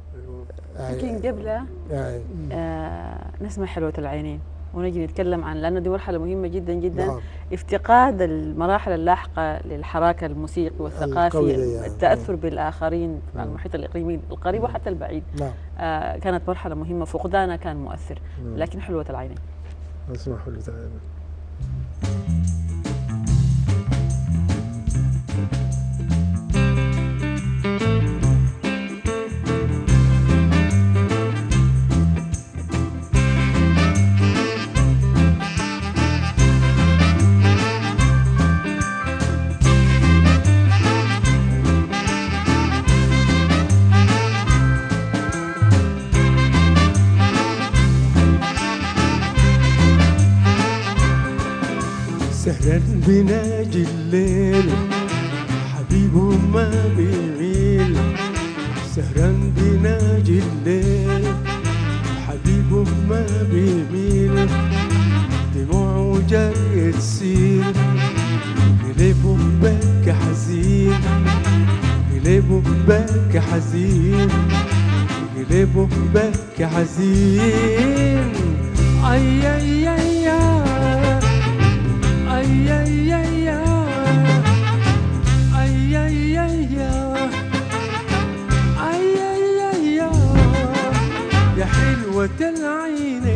يمكن قبلها آه، آه نسمع حلوة العينين ونجي نتكلم عن لأنه دي مرحلة مهمة جدا جدا نعم افتقاد المراحل اللاحقة للحراك الموسيقي والثقافي القوي ده يعني. التأثر بالآخرين نعم. المحيط الإقليمي القريب وحتى البعيد نعم آه كانت مرحلة مهمة فقدانها كان مؤثر نعم. لكن حلوة العينين اسمع حلو تعالى سهرا بناجي الليل حبيبه ما بيميل سهرا بناجي الليل حبيبه ما بيميل دموعه جاية تسيل قلبه بكى حزين قلبه بكى حزين قلبه بكى حزين اي اي اي اي اي اي اي اي اي اي اي يا حلوة العينين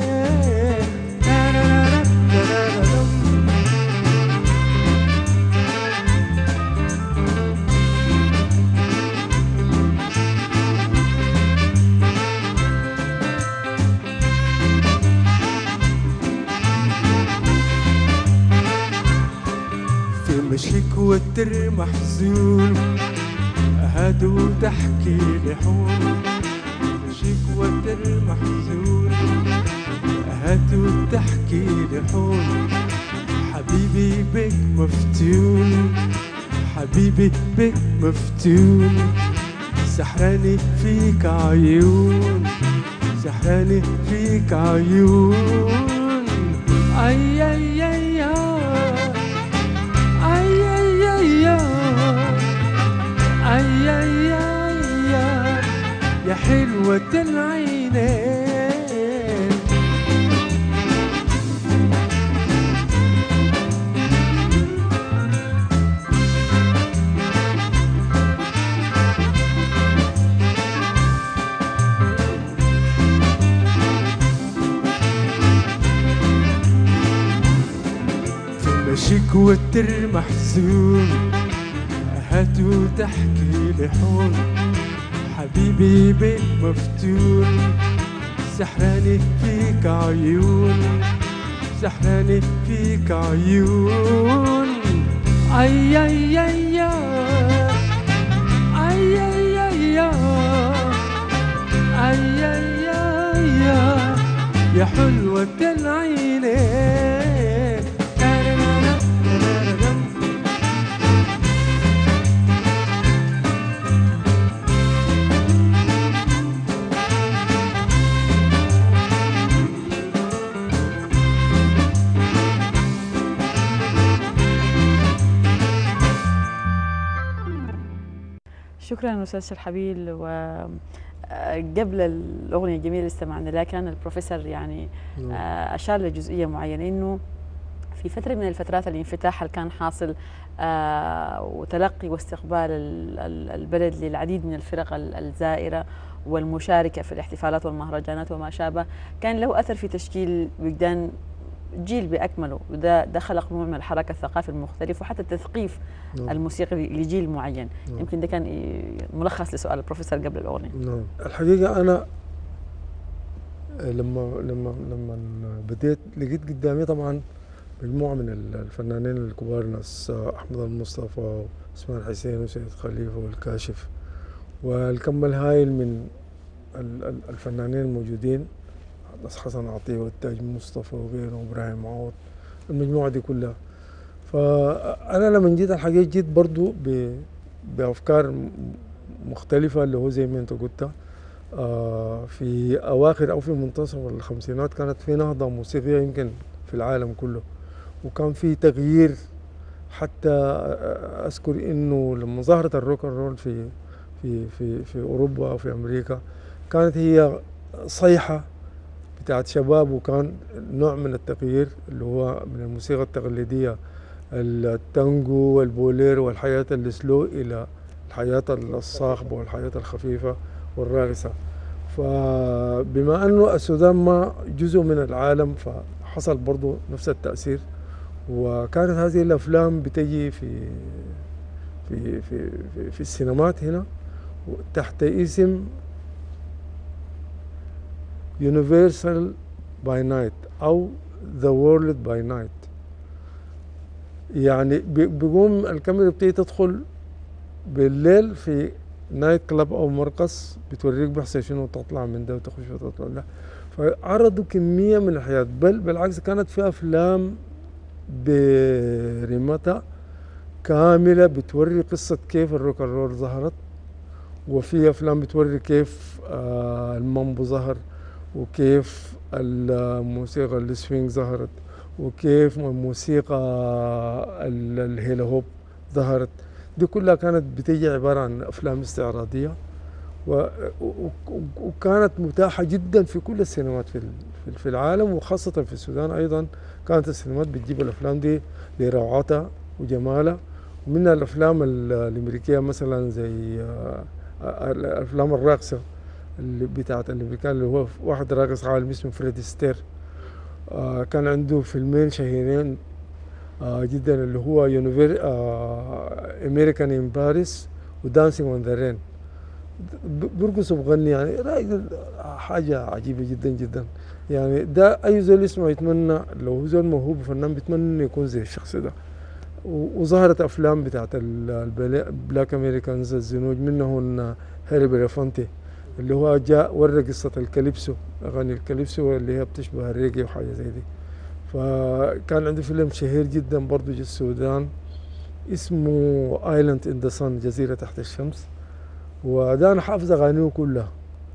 في مشيك وتر محزون هادو تحكي لحون مشيك وتر محزون هادو تحكي لحون حبيبي بك مفتون حبيبي بك مفتون سحراني فيك عيون سحراني فيك عيون أي أي أي أي أي أي أي أي أي يا حلوة العينين في مشيك وتر محزون هات وتحكي لي حول حبيبي بيك مفتون سحراني فيك عيون سحراني فيك عيون اي اي اي اي اي اي اي اي اي يا حلوة العينين شكرا استاذ شرحبيل و آه، قبل الاغنيه الجميله اللي استمعنا لها كان البروفيسور يعني نعم. آه، اشار لجزئيه معينه انه في فتره من الفترات الانفتاح اللي كان حاصل آه، وتلقي واستقبال ال- ال- البلد للعديد من الفرق ال- الزائره والمشاركه في الاحتفالات والمهرجانات وما شابه كان له اثر في تشكيل وجدان جيل باكمله وده ده خلق نوع من الحركه الثقافي المختلف وحتى تثقيف نعم. الموسيقي لجيل معين نعم. يمكن ده كان ي- ملخص لسؤال البروفيسور قبل الاغنيه نعم الحقيقة أنا لما لما لما بديت لقيت قدامي طبعا مجموعة من ال- الفنانين الكبار ناس أحمد المصطفى وعثمان حسين وسيد خليفة والكاشف والكم الهائل من ال- ال- الفنانين الموجودين ناس حسن عطية والتاج مصطفى وغيره وإبراهيم عوض المجموعة دي كلها فأنا لما جيت الحقيقة جيت برضو ب- بأفكار م- مختلفة اللي هو زي ما أنت قلت آه، في أواخر أو في منتصف الخمسينات كانت في نهضة موسيقية يمكن في العالم كله وكان في تغيير حتى آه، أذكر إنه لما ظهرت الروك أند رول في في في في أوروبا أو في أمريكا كانت هي صيحة بتاعت شباب وكان نوع من التغيير اللي هو من الموسيقى التقليدية التانجو والبوليرو والحياة السلو إلى الحياة الصاخبة والحياة الخفيفة والراقصة فبما أنه السودان ما جزء من العالم فحصل برضو نفس التأثير وكانت هذه الأفلام بتجي في في في في, في السينمات هنا تحت اسم Universal by Night أو The World by Night يعني بي- بيقوم الكاميرا بتيجي تدخل بالليل في نايت كلاب او مرقص بتوريك بيحصل شنو تطلع من ده وتخش وتطلع ده فعرضوا كميه من الحياه بل بالعكس كانت في افلام برمتها كامله بتوري قصه كيف الروك أند رول ظهرت وفي افلام بتوري كيف آه المامبو ظهر وكيف الموسيقى السوينج ظهرت وكيف الموسيقى ال- الهيلا هوب ظهرت دي كلها كانت بتيجي عبارة عن أفلام استعراضية و- و- و- وكانت متاحة جدا في كل السينمات في ال- في- في العالم وخاصة في السودان أيضا كانت السينمات بتجيب الأفلام دي لروعتها وجمالها ومنها الأفلام ال- الأمريكية مثلا زي آه، آه، الأفلام الراقصة اللي بتاعت الأمريكان اللي هو واحد راقص عالم اسمه فريدي ستير آه، كان عنده فيلمين شهيرين آه، جدا اللي هو يونيفر امريكان ان باريس ودانسينج اون ذا رين بيرقص وبغني يعني راجل حاجه عجيبه جدا جدا يعني ده اي زول يسمع يتمنى لو هو زول موهوب فنان بيتمنى انه يكون زي الشخص ده و- وظهرت افلام بتاعت البلاك امريكانز الزنوج منهم هاري بيرفانتي اللي هو جاء ورى قصه الكاليبسو اغاني الكاليبسو اللي هي بتشبه الريجي وحاجه زي دي فكان عنده فيلم شهير جدا برضه جه السودان اسمه ايلاند ان ذا سن جزيره تحت الشمس وده انا حافظ اغانيه كلها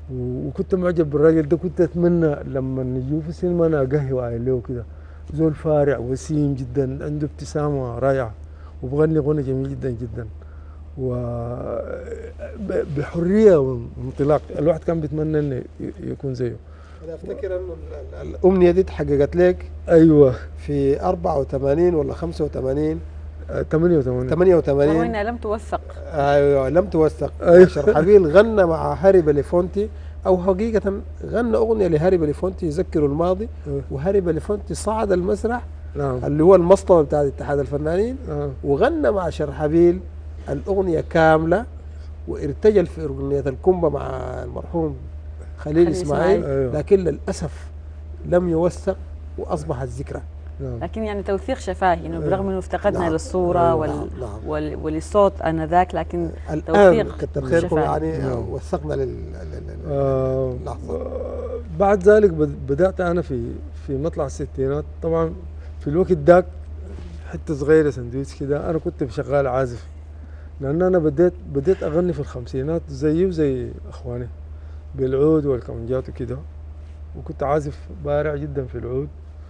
و- وكنت معجب بالراجل ده كنت اتمنى لما نجيه في السينما انا اقهوى عليه كده زول فارع وسيم جدا عنده ابتسامه رائعه وبغني غنى جميل جدا جدا و ب- بحريه وانطلاق الواحد كان بيتمنى انه ي- يكون زيه انا افتكر انه ال- ال- الامنيه دي اتحققت لك ايوه في 84 ولا 85 آه، 88 88 وين لم توثق ايوه لم توثق أيوة. شرحبيل غنى مع هاري بليفونتي او حقيقه غنى اغنيه لهاري بليفونتي يذكر الماضي أيوة. وهاري بليفونتي صعد المسرح نعم اللي هو المصطبه بتاع اتحاد الفنانين آه. وغنى مع شرحبيل الاغنيه كامله وارتجل في اغنيه الكومبا مع المرحوم خليل خليل اسماعيل إسماعيل. أيوة. لكن للاسف لم يوثق واصبحت ذكرى نعم لكن يعني توثيق شفاهي انه برغم انه افتقدنا نعم. للصوره نعم. وال... نعم. وال... وللصوت انذاك لكن الان توثيق كتر خيركم شفاهي. يعني نعم. وثقنا لل لل- لل- آه، لحظة. آه، بعد ذلك بد- بدأت أنا في في مطلع الستينات طبعا في الوقت داك حتة صغيرة سندويتش كده أنا كنت شغال عازف لأن أنا بديت بديت أغني في الخمسينات زيي وزي إخواني بالعود والكمانجات وكده وكنت عازف بارع جدا في العود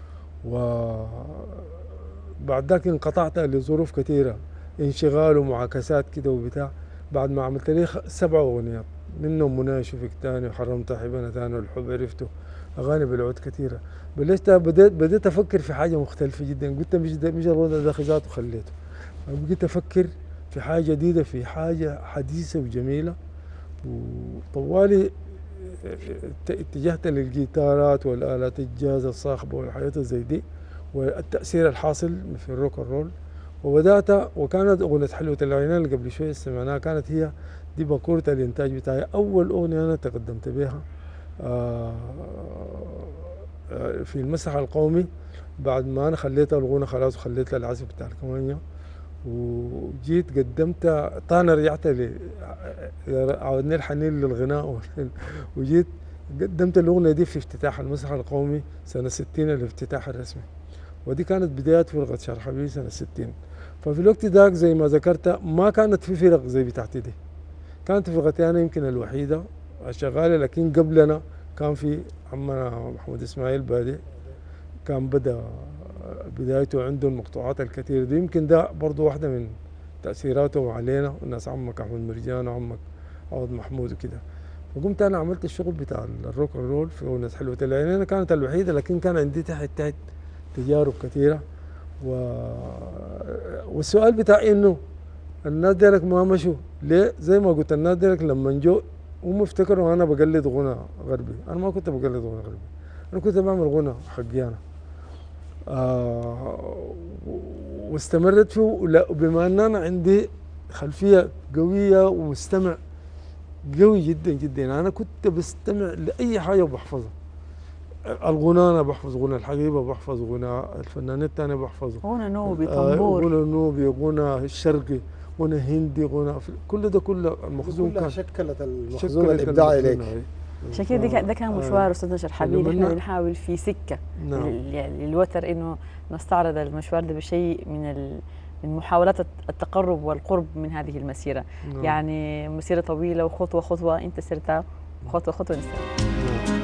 وبعد ذاك انقطعت لظروف كثيرة انشغال ومعاكسات كده وبتاع بعد ما عملت لي خ- سبع أغنيات منهم منى شوفك تاني وحرمت حبنا تاني والحب عرفته اغاني بالعود كثيره بلشت بديت بديت افكر في حاجه مختلفه جدا قلت مش ده مش الوضع ده خزات وخليته بقيت افكر في حاجه جديده في حاجه حديثه وجميله وطوالي ات- اتجهت للجيتارات والالات الجاز الصاخبه والحاجات زي دي والتاثير الحاصل في الروك الرول وبدات وكانت اغنيه حلوه العينين اللي قبل شويه سمعناها كانت هي دي باكورة الإنتاج بتاعي أول أغنية أنا تقدمت بها آه، آه، في المسرح القومي بعد ما أنا خليت الغنى خلاص وخليت العزف بتاع الكمانية وجيت قدمت طانا رجعت ل عاودني الحنين للغناء وال- وجيت قدمت الأغنية دي في افتتاح المسرح القومي سنة 60 الافتتاح الرسمي ودي كانت بداية فرقة شرحبي سنة 60 ففي الوقت ذاك زي ما ذكرت ما كانت في فرق زي بتاعتي دي كانت فرقتي انا يمكن الوحيده شغاله لكن قبلنا كان في عمنا محمود اسماعيل بادئ كان بدا بدايته عنده المقطوعات الكثيره دي يمكن ده برضه واحده من تاثيراته علينا الناس عمك احمد مرجان وعمك عوض محمود وكده فقمت انا عملت الشغل بتاع الروك and رول في اغنيه حلوه العين انا كانت الوحيده لكن كان عندي تحت تحت تجارب كثيره و... والسؤال بتاع انه الناس ديلك ما مشوا ليه زي ما قلت الناس ديلك لما جو هم افتكروا انا بقلد غنى غربي انا ما كنت بقلد غنى غربي انا كنت بعمل غنى حقي انا آه و- واستمرت فيه ولا- بما ان انا عندي خلفيه قويه ومستمع قوي جدا جدا انا كنت بستمع لاي حاجه وبحفظها الغنى انا بحفظ غنى الحقيبه بحفظ غنى الفنانين الثانيه بحفظه غنى نوبي آه، طنبور غنى نوبي غنى شرقي غنى هندي غنى أفريقي. كل ده كله المخزون كلها كان شكلت المخزون شكلت الابداعي المخزون لك هاي. عشان كده ده كان- ده كان آه. مشوار استاذنا شرحبيل فلما احنا ن- بنحاول في سكه نعم لل- يعني للوتر انه نستعرض المشوار ده بشيء من ال- من محاولات الت- التقرب والقرب من هذه المسيره نعم. يعني مسيره طويله وخطوه خطوه انت سرتها وخطوه خطوه نسيرها نعم.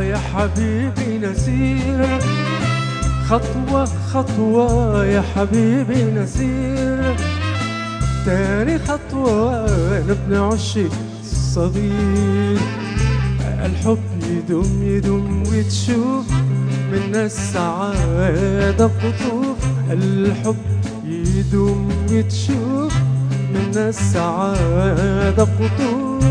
يا حبيبي نسير خطوة خطوة يا حبيبي نسير تاني خطوة نبني عشق صغير الحب يدوم يدوم وتشوف من السعادة بخطوف الحب يدوم وتشوف من السعادة بخطوف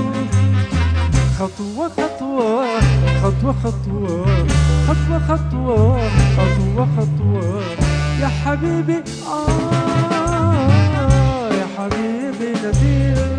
خطوة خطوة خطوة خطوة خطوة خطوة خطوة خطوة يا حبيبي آه يا حبيبي نذير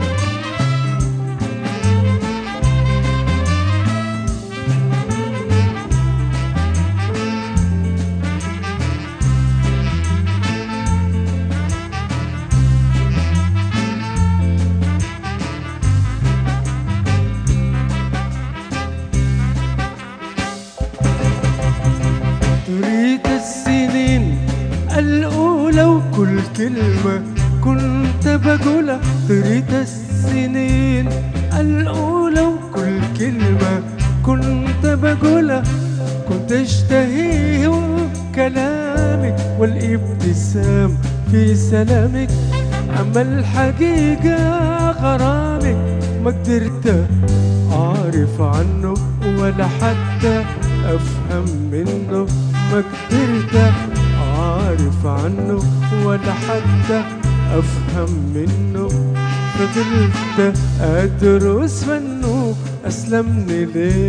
تريد السنين الأولى وكل كلمة كنت بقولها تريد السنين الأولى وكل كلمة كنت بقولها كنت اشتهيه كلامك والابتسام في سلامك أما الحقيقة غرامك ما قدرت أعرف عنه ولا حتى أفهم منه ما قدرت أعرف عنه ولا حتى أفهم منه فضلت أدرس منه أسلمني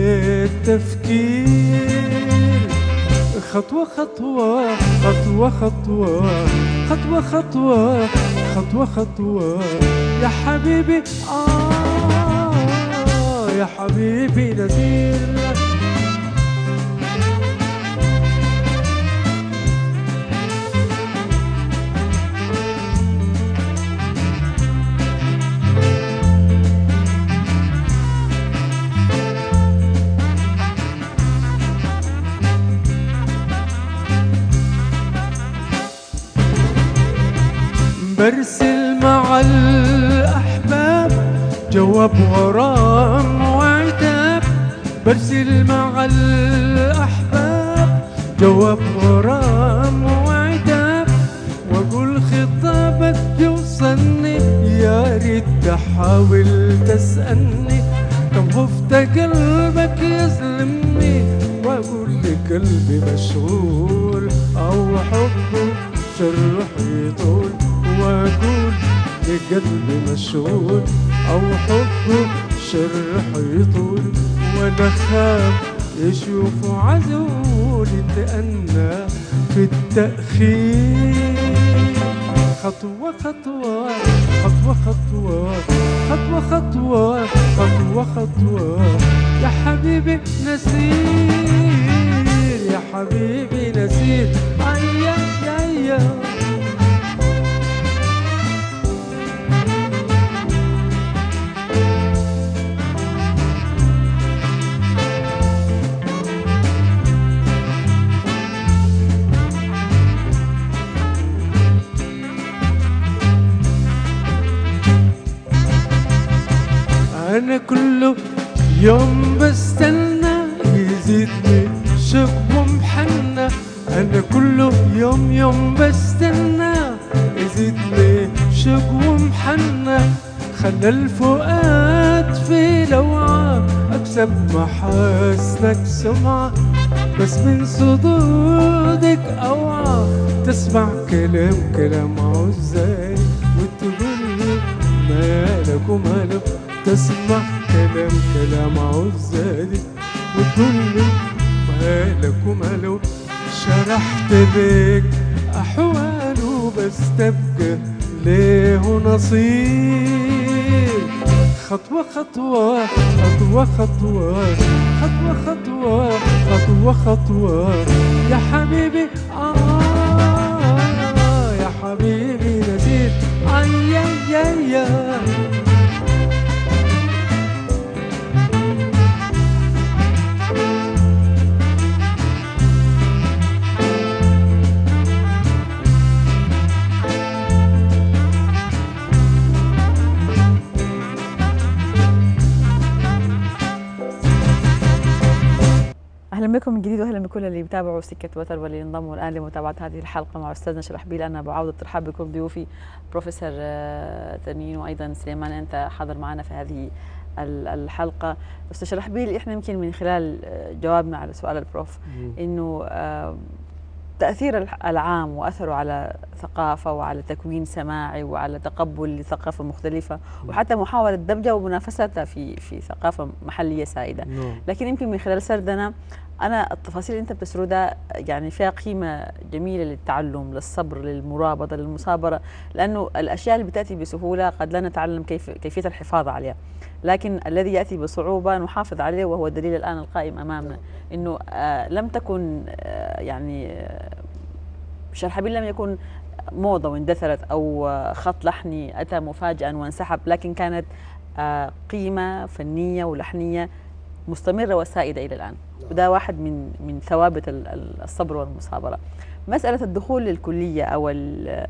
للتفكير خطوة خطوة خطوة خطوة خطوة خطوة خطوة خطوة يا حبيبي آه يا حبيبي نذير برسل مع الأحباب جواب غرام وعتاب برسل مع الأحباب جواب غرام وعتاب وأقول خطابك يوصلني يا ريت تحاول تسألني كم خفت قلبك يظلمني وأقول لقلبي مشغول أو حبه جرح يطول واقول لقلبي مشغول او حبه شرح يطول وانا خاف يشوفوا عزول يتأنى في التأخير خطوة خطوة خطوة خطوة خطوة خطوة خطوة خطوة يا حبيبي نسير يا حبيبي نسير أي يا يا أنا كل يوم بستنى يزيدني شوق ومحنة أنا كل يوم يوم بستنى يزيدني شوق ومحنة خلى الفؤاد في لوعة أكسب محاسنك سمعة بس من صدودك أوعى تسمع كلام كلام عزاي وتقول لي مالك وماله تسمع كلام كلام عزالي وتقول لي مالك وماله شرحت لك أحواله بس تبقى ليه نصيب خطوة خطوة خطوة خطوة خطوة خطوة خطوة خطوة يا حبيبي آه يا حبيبي نسيت أي يا يا اهلا بكم من جديد واهلا بكل اللي بيتابعوا سكه وتر واللي انضموا الان لمتابعه هذه الحلقه مع استاذنا شرحبيل انا بعود الترحاب بكم ضيوفي بروفيسور آه، تنين وايضا سليمان انت حاضر معنا في هذه ال- الحلقه استاذ شرحبيل احنا يمكن من خلال آه، جوابنا على سؤال البروف انه آه، تاثير الح- العام واثره على ثقافه وعلى تكوين سماعي وعلى تقبل لثقافه مختلفه وحتى محاوله دمجها ومنافستها في في ثقافه محليه سائده نعم لكن يمكن من خلال سردنا انا التفاصيل اللي انت بتسردها يعني فيها قيمه جميله للتعلم للصبر للمرابطه للمصابره لانه الاشياء اللي بتاتي بسهوله قد لا نتعلم كيف كيفيه الحفاظ عليها لكن الذي ياتي بصعوبه نحافظ عليه وهو الدليل الان القائم امامنا انه آه لم تكن آه يعني آه شرحبيل لم يكن موضه واندثرت او آه، خط لحني اتى مفاجئا وانسحب لكن كانت آه، قيمه فنيه ولحنيه مستمره وسائده الى الان وده واحد من من ثوابت ال- ال- الصبر والمصابره مساله الدخول للكليه او ال-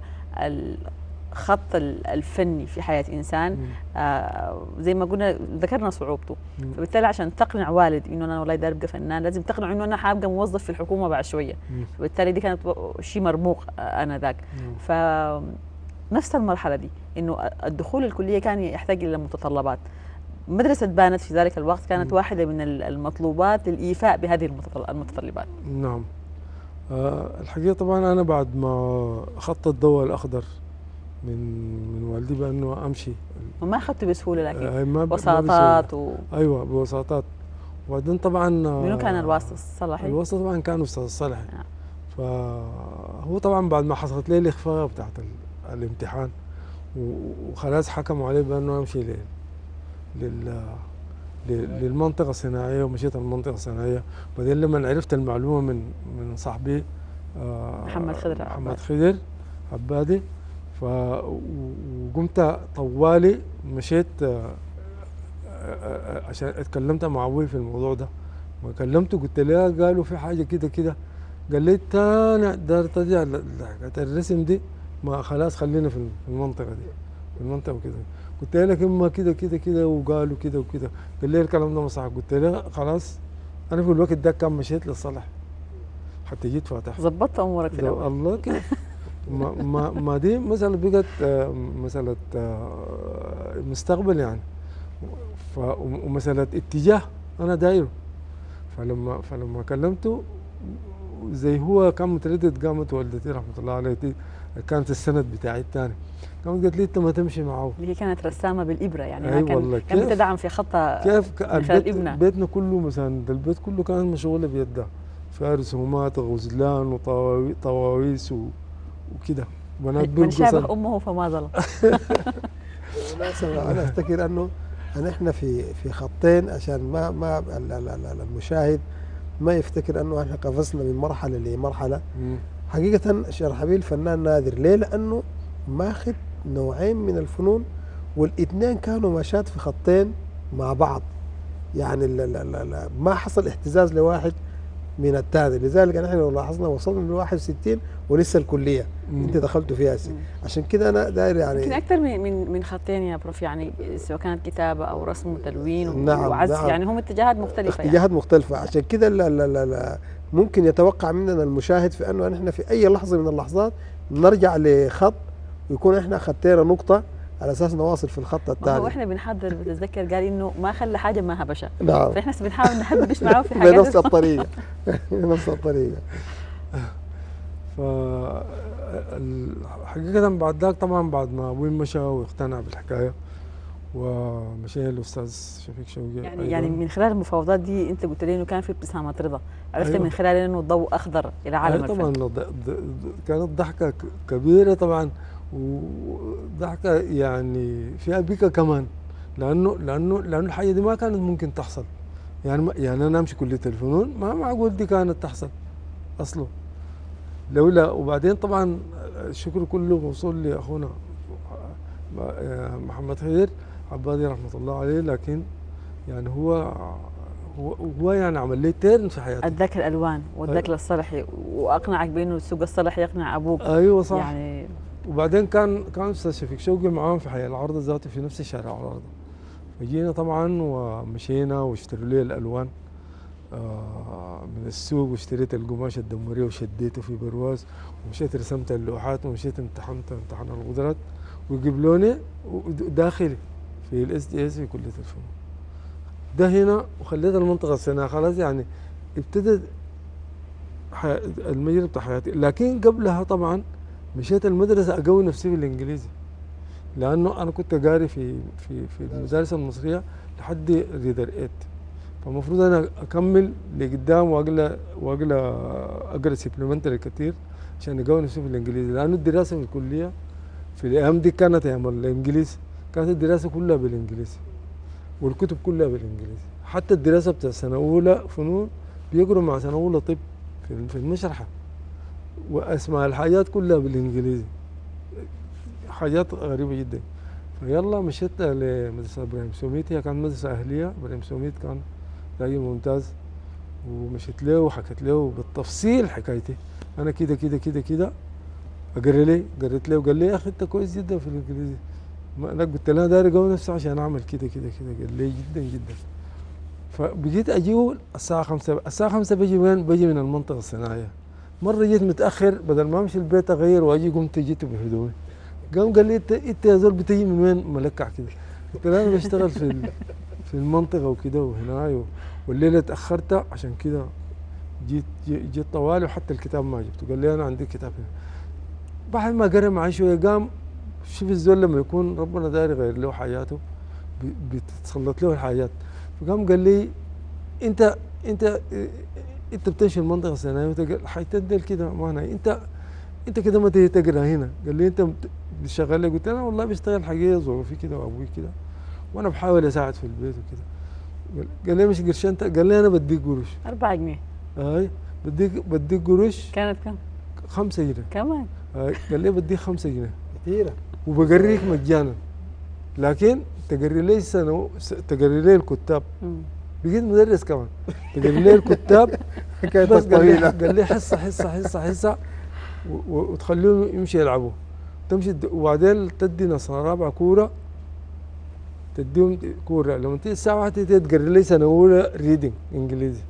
الخط ال- الفني في حياه انسان آه زي ما قلنا ذكرنا صعوبته مم. فبالتالي عشان تقنع والد انه انا والله داير ابقى فنان لازم تقنعه انه انا حابقى موظف في الحكومه بعد شويه مم. فبالتالي دي كانت شيء مرموق آه، انا ذاك مم. ف نفس المرحله دي انه الدخول الكليه كان يحتاج الى متطلبات مدرسة بانت في ذلك الوقت كانت مم. واحدة من ال- المطلوبات للإيفاء بهذه المتطل- المتطلبات نعم آه الحقيقة طبعا أنا بعد ما أخذت الضوء الأخضر من من والدي بأنه أمشي وما أخذته بسهولة لكن آه ما ب- ما وساطات و... بسهولة. أيوة بوساطات وبعدين طبعا آه، منو كان الواسطة الصلاحي؟ الوسط طبعا كان أستاذ صالحي نعم. فهو طبعا بعد ما حصلت لي الإخفاء بتاعت ال- الامتحان و- وخلاص حكموا عليه بأنه أمشي لل لل ل- للمنطقة الصناعية ومشيت المنطقة الصناعية بعدين لما عرفت المعلومة من من صاحبي آه، محمد خضر محمد عبادي. خضر عبادي ف و- وقمت طوالي مشيت آه، آه، آه، عشان اتكلمت مع ابوي في الموضوع ده ما كلمته قلت له قالوا في حاجه كده كده قال لي تاني دار ترجع ل- لحكايه الرسم دي ما خلاص خلينا في في المنطقه دي في المنطقه وكده قلت له لكن ما كده كده كده وقالوا كده وكده قال لي الكلام ده ما صح قلت له خلاص انا في الوقت ده كان مشيت للصلاح حتى جيت فاتح ظبطت أمورك في ده الأول الله كيف ما, ما, ما دي مسألة بقت آه، مسألة آه، مستقبل يعني ف ومسألة اتجاه أنا دايره فلما فلما كلمته زي هو كان متردد قامت والدتي رحمة الله عليها دي كانت السند بتاعي الثاني قامت قالت لي أنت ما تمشي معه اللي هي كانت رسامة بالإبرة يعني ما أي كان والله، كانت كيف؟ تدعم في خطها كيف ك- من خلال البيت ابنها. بيتنا كله مثلا ده البيت كله كان مشغولة بيدها فيها رسومات غزلان وطواويس وكده بنات من بيلقوا شابه سن- أمه فما ظلم بالمناسبة أنا أفتكر أنه أن إحنا في في خطين عشان ما ما ال- ال- ال- المشاهد ما يفتكر أنه إحنا قفزنا من مرحلة لمرحلة مم. حقيقة شرحبيل فنان نادر ليه؟ لأنه ماخذ نوعين من الفنون والاثنين كانوا مشات في خطين مع بعض يعني ال ال ال ال ما حصل احتزاز لواحد من الثاني لذلك نحن لو لاحظنا وصلنا ل 61 ولسه الكلية مم. انت دخلت فيها هسه عشان كده انا داير يمكن يعني أكثر من من من خطين يا بروف يعني سواء كانت كتابة أو رسم وتلوين و- نعم، وعزف نعم. يعني هم اتجاهات مختلفة يعني اتجاهات مختلفة عشان كده ال- ال- ال- ال- ممكن يتوقع مننا المشاهد في انه نحن في اي لحظة من اللحظات نرجع لخط ويكون احنا خطينا نقطة على اساس نواصل في الخط ما هو الثاني احنا بنحضر بتتذكر قال انه ما خلى حاجه ما هبشه نعم فاحنا هسه بنحاول نهبش معاه في بنفس حاجات الطريقة بنفس الطريقة ف ال- حقيقة بعد ذاك طبعا بعد ما ابوي مشى واقتنع بالحكاية ومشينا للاستاذ شفيق شوقي يعني أيضاً. يعني من خلال المفاوضات دي انت قلت لي انه كان في ابتسامه رضا عرفت أيوة. من خلال انه الضوء اخضر الى عالم أي طبعا الفن ض- ض- ض- كانت ضحكة ك- كبيرة طبعا وضحكة يعني فيها بكا كمان لأنه لأنه لأنه الحاجة دي ما كانت ممكن تحصل يعني ما يعني أنا أمشي كلية الفنون ما معقول دي كانت تحصل أصله لولا وبعدين طبعا الشكر كله موصول لأخونا محمد خير عبادي رحمة الله عليه لكن يعني هو هو, هو يعني عمل لي تيرن في حياتي اداك الالوان واداك للصلحي واقنعك بانه السوق الصلحي يقنع ابوك ايوه صح يعني وبعدين كان كان استاذ شفيق شوقي معاهم في حي العرض ذاته في نفس الشارع العرض فجينا طبعا ومشينا واشتروا لي الالوان آه من السوق واشتريت القماش الدموريه وشديته في برواز ومشيت رسمت اللوحات ومشيت امتحنت امتحان القدرات ويقبلوني داخلي في الاس دي اس في كليه الفنون ده هنا وخليت المنطقه الصناعيه خلاص يعني ابتدت حي... المجرى بتاع حياتي لكن قبلها طبعا مشيت المدرسه اقوي نفسي بالانجليزي لانه انا كنت قاري في في في المدارس المصريه لحد ريدر 8 فالمفروض انا اكمل لقدام واقرا واقرا اقرا سبلمنتري كثير عشان اقوي نفسي في الانجليزي لانه الدراسه في الكليه في الايام دي كانت ايام الانجليزي كانت الدراسه كلها بالانجليزي والكتب كلها بالانجليزي حتى الدراسه بتاع سنه اولى فنون بيقروا مع سنه اولى طب في في المشرحه واسماء الحاجات كلها بالانجليزي حاجات غريبه جدا فيلا مشيت لمدرسه ابراهيم سوميت هي كانت مدرسه اهليه ابراهيم سوميت كان راجل ممتاز ومشيت له وحكيت له بالتفصيل حكايتي انا كده كده كده كده اقرا لي قريت له وقال لي يا اخي انت كويس جدا في الانجليزي ما انا قلت له داير اقوي نفسي عشان اعمل كده كده كده قال لي جدا جدا فبقيت اجيه الساعه 5 الساعه 5 بجي وين؟ بجي من المنطقه الصناعيه مره جيت متاخر بدل ما امشي البيت اغير واجي قمت جيت بهدومي قام قال لي انت انت يا زول بتجي من وين ملكع كده قلت له انا بشتغل في ال- في المنطقه وكده وهنا و- والليله تاخرت عشان كده جيت جي- جيت طوالي وحتى الكتاب ما جبته قال لي انا عندي كتاب هنا بعد ما قرا معي شويه قام شوف الزول لما يكون ربنا داير يغير له حياته بي- بتتسلط له الحاجات فقام قال لي انت انت انت بتمشي المنطقه الثانويه وتقرا حيتدل كده ما أنا انت انت كده ما تيجي تقرا هنا قال لي انت بت- بتشتغل لي قلت له انا والله بشتغل حقيقه ظروفي كده وابوي كده وانا بحاول اساعد في البيت وكده قال- قال لي مش قرشين تا- قال لي انا بديك قروش 4 جنيه اي بديك بديك قروش كانت كم؟ خمسة جنيه كمان آي، قال لي بديك خمسة جنيه كثيرة وبقريك مجانا لكن تقري لي سنة س- تقري لي الكتاب مم. بقيت مدرس كمان تقري لي الكتاب حكايتك بس قال لي طويلة قال لي حصه حصه حصه حصه و- و- وتخليهم يمشي يلعبوا تمشي تد- وبعدين تدي نصارى رابعه كوره تديهم كوره لما تيجي الساعه واحدة تيجي تقري لي سنه اولى ريدنج انجليزي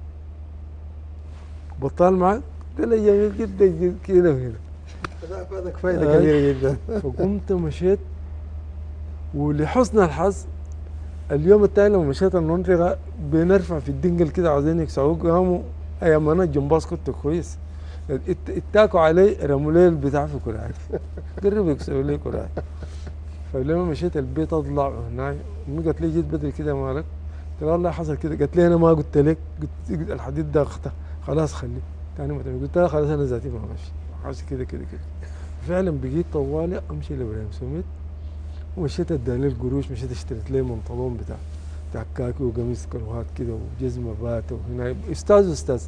بطال معك قال لي جميل جدا جدا كده وهنا فادك فايدة آي. كبيرة جدا فقمت مشيت ولحسن الحظ اليوم التالي لما مشيت المنطقة بنرفع في الدنقل كده عاوزين يكسعوه قاموا ايام انا الجمباز كنت كويس ات- اتاكوا علي رموا لي البتاع في كراعي قربوا يكسروا لي كراعي فلما مشيت البيت اطلع هناك امي قالت لي جيت بدري كده مالك قلت لها والله حصل كده قالت لي انا ما قلت لك قلت الحديد ده اخته خلاص خليه تاني ما تمشي. قلت لها خلاص انا ذاتي ما ماشي حاجه كده كده كده فعلا بقيت طوالي امشي لابراهيم سميت ومشيت اداني القروش مشيت اشتريت لي منطلون بتاع بتاع كاكي وقميص كروهات كده وجزمه بات وهنا استاذ استاذ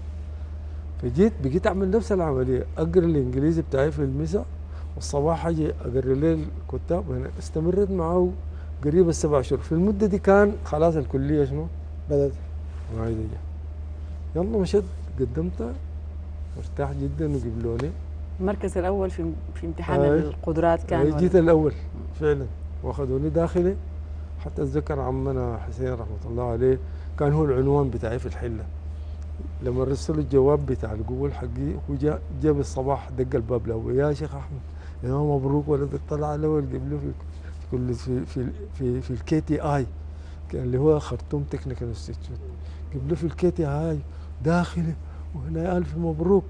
فجيت بقيت اعمل نفس العمليه اقرا الانجليزي بتاعي في المساء والصباح اجي اقرا لي الكتاب وهنا استمرت معه قريب السبع شهور في المده دي كان خلاص الكليه شنو بدأت ما عايز اجي يلا مشيت قدمت مرتاح جدا وقبلوني المركز الاول في في امتحان أي. القدرات كان أي ولا؟ جيت الاول فعلا واخذوني داخلي حتى اتذكر عمنا حسين رحمه الله عليه كان هو العنوان بتاعي في الحله لما رسلوا الجواب بتاع القبول حقي هو جاء جاء بالصباح دق الباب الاول يا شيخ احمد يا مبروك ولدك طلع الاول قبله في في كل في في في, في الكي تي اي اللي هو خرطوم تكنيكال انستيتيوت قبله في الكي تي اي داخلي وهنا الف مبروك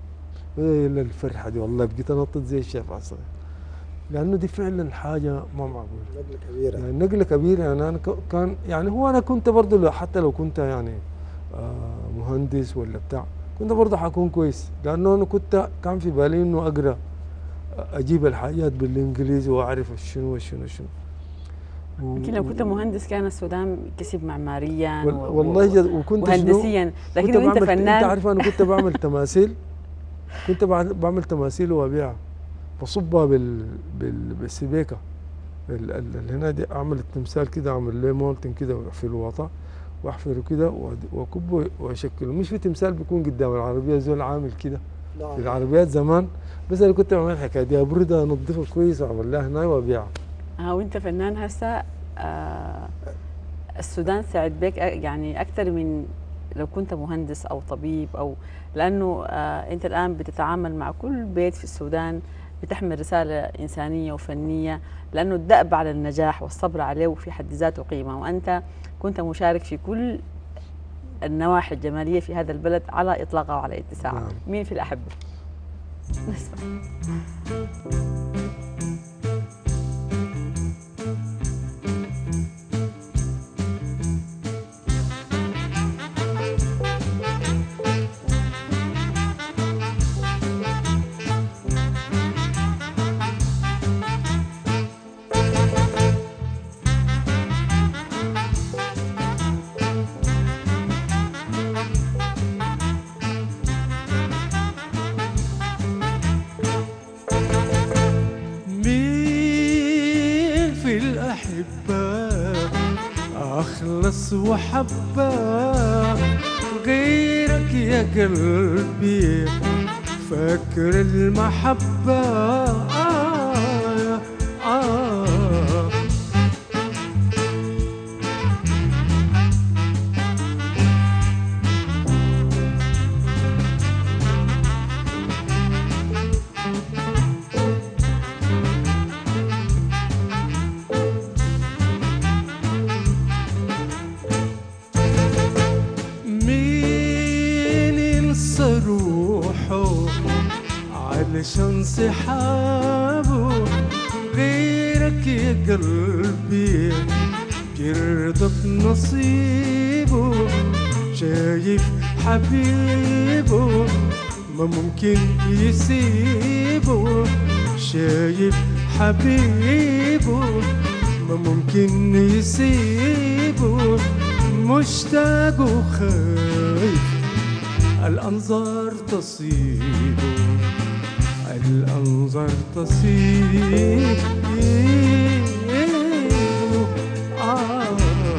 ايه إلا الفرحه دي والله بقيت انطط زي الشيخ عصر لانه دي فعلا حاجه ما معقوله نقلة كبيرة يعني نقله كبيره يعني انا ك- كان يعني هو انا كنت برضه لو- حتى لو كنت يعني آه مهندس ولا بتاع كنت برضه حكون كويس لانه انا كنت كان في بالي انه اقرا اجيب الحاجات بالانجليزي واعرف شنو وشنو شنو و- يمكن لو كنت مهندس كان السودان كسب معماريا وال- و- والله و- جد وكنت شنو وهندسيا لكن كنت وانت بعمل انت فنان عارف انا كنت بعمل تماثيل كنت بعمل بعمل تماثيل وابيعها بصبها بال, بال... بالسبيكه ال... ال... ال- هنا دي اعمل التمثال كده اعمل له مولتن كده في الوطا واحفره كده وأد- واكبه واشكله مش في تمثال بيكون قدام العربيه زول عامل كده نعم في العربيات زمان بس انا كنت بعمل الحكايه دي ابردها انضفها كويس واعمل لها هنا وابيعها ها وانت فنان هسه آه السودان ساعد بك أ- يعني اكثر من لو كنت مهندس او طبيب او لانه آه انت الان بتتعامل مع كل بيت في السودان بتحمل رساله انسانيه وفنيه لانه الدأب على النجاح والصبر عليه في حد ذاته قيمه وانت كنت مشارك في كل النواحي الجماليه في هذا البلد على اطلاقها وعلى اتساعها نعم. مين في الاحبه نسمع مين في الأحبة أخلص وحبة غيرك يا قلبي فاكر المحبة آه آه مين ينسى روحه علشان صحابه غيرك يا قلبي يرضى بنصيبه شايف حبيبه ما ممكن يسيبه شايف حبيبه ما ممكن يسيبه مشتاق وخايف الأنظار تصيبه الأنظار تصيبه آه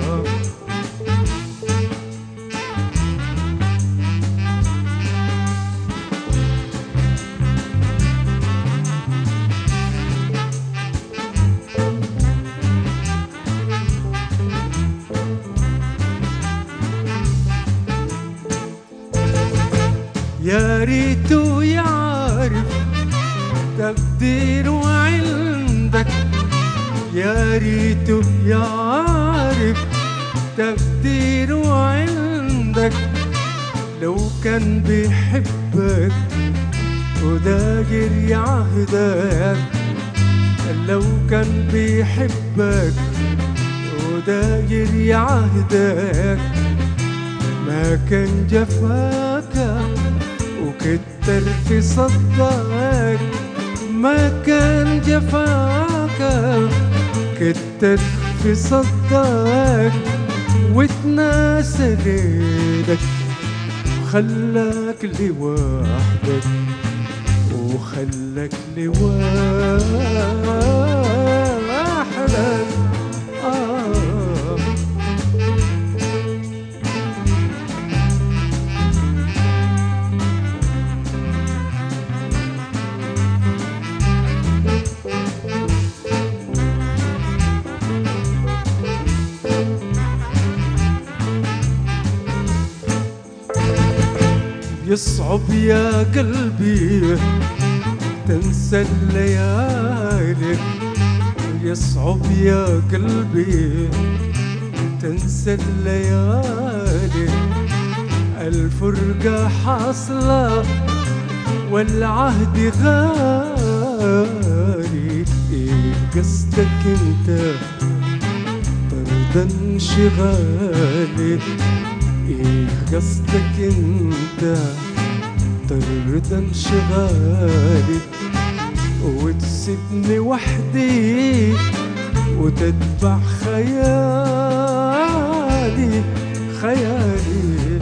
يا ريته يعرف تقدير عندك يا ريته يعرف تقدير عندك لو كان بيحبك وداير يعهدك لو كان بيحبك وداير يعهدك ما كان جفاك وكتر في صدك ما كان جفاك كتر في صدك وتناسى غيرك وخلاك لوحدك وخلاك لوحدك آه يصعب يا قلبي تنسى الليالي يصعب يا قلبي تنسى الليالي الفرقة حاصلة والعهد غالي إيه قصدك انت طرد انشغالي ايه قصدك انت طرد انشغالي وتسيبني وحدي وتتبع خيالي خيالي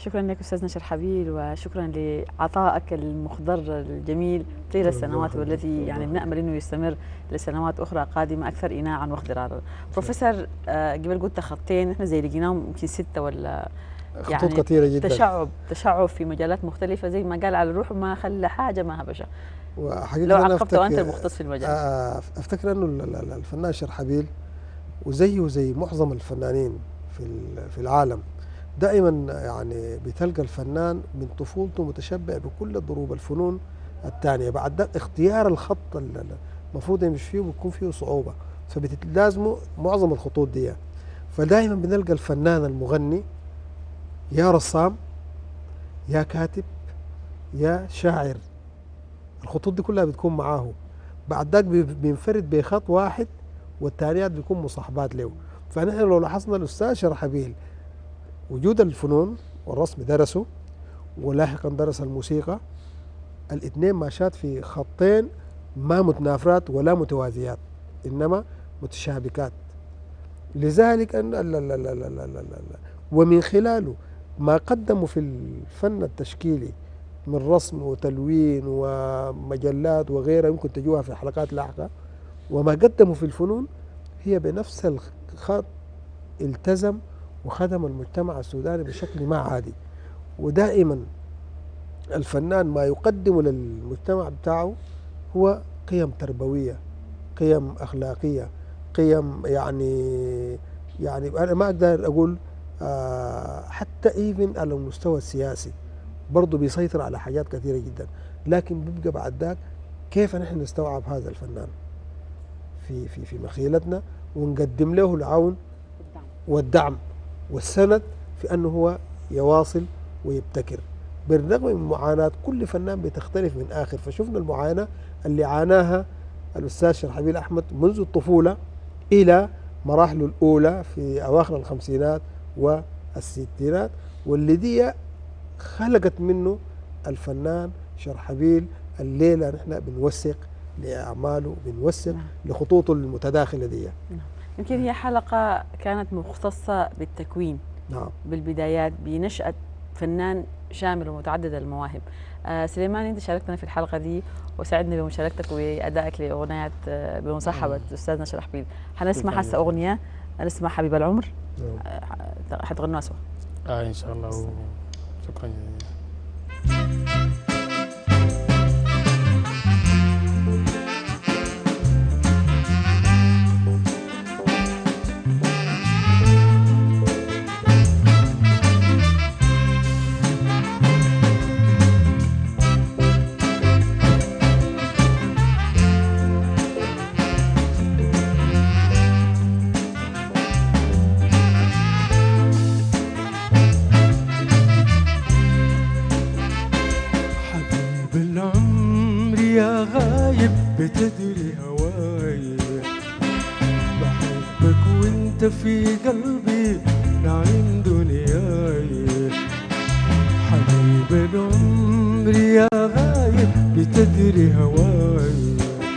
شكرا لك استاذنا شرحبيل وشكرا لعطائك المخضر الجميل طيل السنوات والذي يعني بنامل انه يستمر لسنوات اخرى قادمه اكثر ايناعا واخضرارا. بروفيسور آه، قبل قلت خطين احنا زي لقيناهم يمكن سته ولا خطوط يعني كثيره جدا تشعب تشعب في مجالات مختلفه زي ما قال على الروح وما خلى حاجه ما هبشه وحقيقة لو أنا عقبت وانت أفتكر- المختص في المجال آه، افتكر انه ال- ال- ال- الفنان شرحبيل وزيه زي معظم الفنانين في ال- في العالم دائما يعني بتلقى الفنان من طفولته متشبع بكل ضروب الفنون الثانيه بعد ده اختيار الخط ال- ال- المفروض يمشي فيه بيكون فيه صعوبه فبتلازمه معظم الخطوط دي فدائما بنلقى الفنان المغني يا رسام يا كاتب يا شاعر الخطوط دي كلها بتكون معاه بعد ذاك بي- بينفرد بخط واحد والتانيات بيكون مصاحبات له فنحن لو لاحظنا الاستاذ شرحبيل وجود الفنون والرسم درسه ولاحقا درس الموسيقى الاثنين ماشات في خطين ما متنافرات ولا متوازيات انما متشابكات لذلك ان ال- ال- ال- ال- ال- ال- ال- ومن خلاله ما قدموا في الفن التشكيلي من رسم وتلوين ومجلات وغيرها يمكن تجوها في حلقات لاحقة وما قدموا في الفنون هي بنفس الخط التزم وخدم المجتمع السوداني بشكل ما عادي ودائما الفنان ما يقدمه للمجتمع بتاعه هو قيم تربوية قيم أخلاقية قيم يعني يعني أنا ما أقدر أقول آه حتى إيفن على المستوى السياسي برضه بيسيطر على حاجات كثيرة جدا لكن بيبقى بعد ذاك كيف نحن نستوعب هذا الفنان في في في مخيلتنا ونقدم له العون والدعم والسند في انه هو يواصل ويبتكر بالرغم من معاناة كل فنان بتختلف من آخر فشفنا المعاناة اللي عاناها الأستاذ شرحبيل أحمد منذ الطفولة إلى مراحله الأولى في أواخر الخمسينات والستينات واللي دي خلقت منه الفنان شرحبيل الليلة نحن بنوثق لأعماله بنوثق نعم. لخطوطه المتداخلة دي يمكن هي حلقه كانت مختصه بالتكوين نعم بالبدايات بنشأة فنان شامل ومتعدد المواهب آه سليمان انت شاركتنا في الحلقه دي وساعدنا بمشاركتك وادائك لاغنيات آه بمصاحبه استاذنا شرحبيل حنسمع هسه اغنيه نسمع حبيب العمر نعم. آه حتغنوها سوا اه ان شاء الله شكرا جزيلا حبيب العمر يا غايب بتدري هواي بحبك وانت في قلبي نعيم دنياي حبيب العمر يا غايب بتدري هواي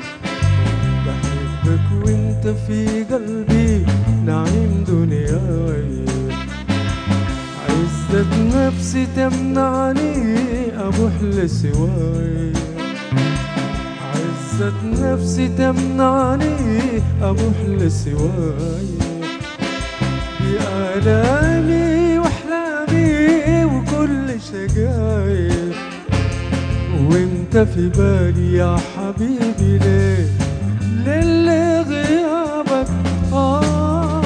بحبك وانت في قلبي نعيم دنياي عزة نفسي تمنعني أبوح لسواي عزة نفسي تمنعني أبوح لسواي بآلامي وأحلامي وكل شقاي وانت في بالي يا حبيبي ليه للي غيابك طار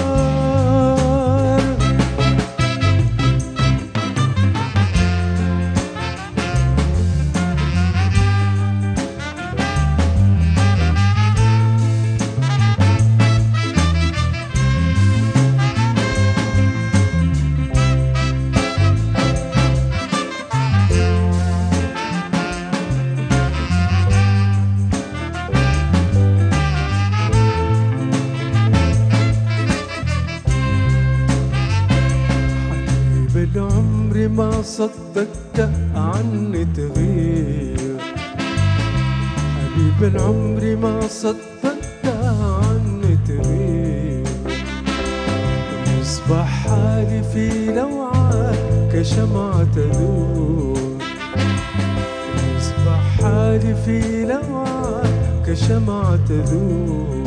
حبيب العمر ما صدقت عني تغير حبيب العمر ما صدقت عني تغير يصبح حالي في لوعات كشمعة تدور مصباح حالي في لوعة كشمعة تدور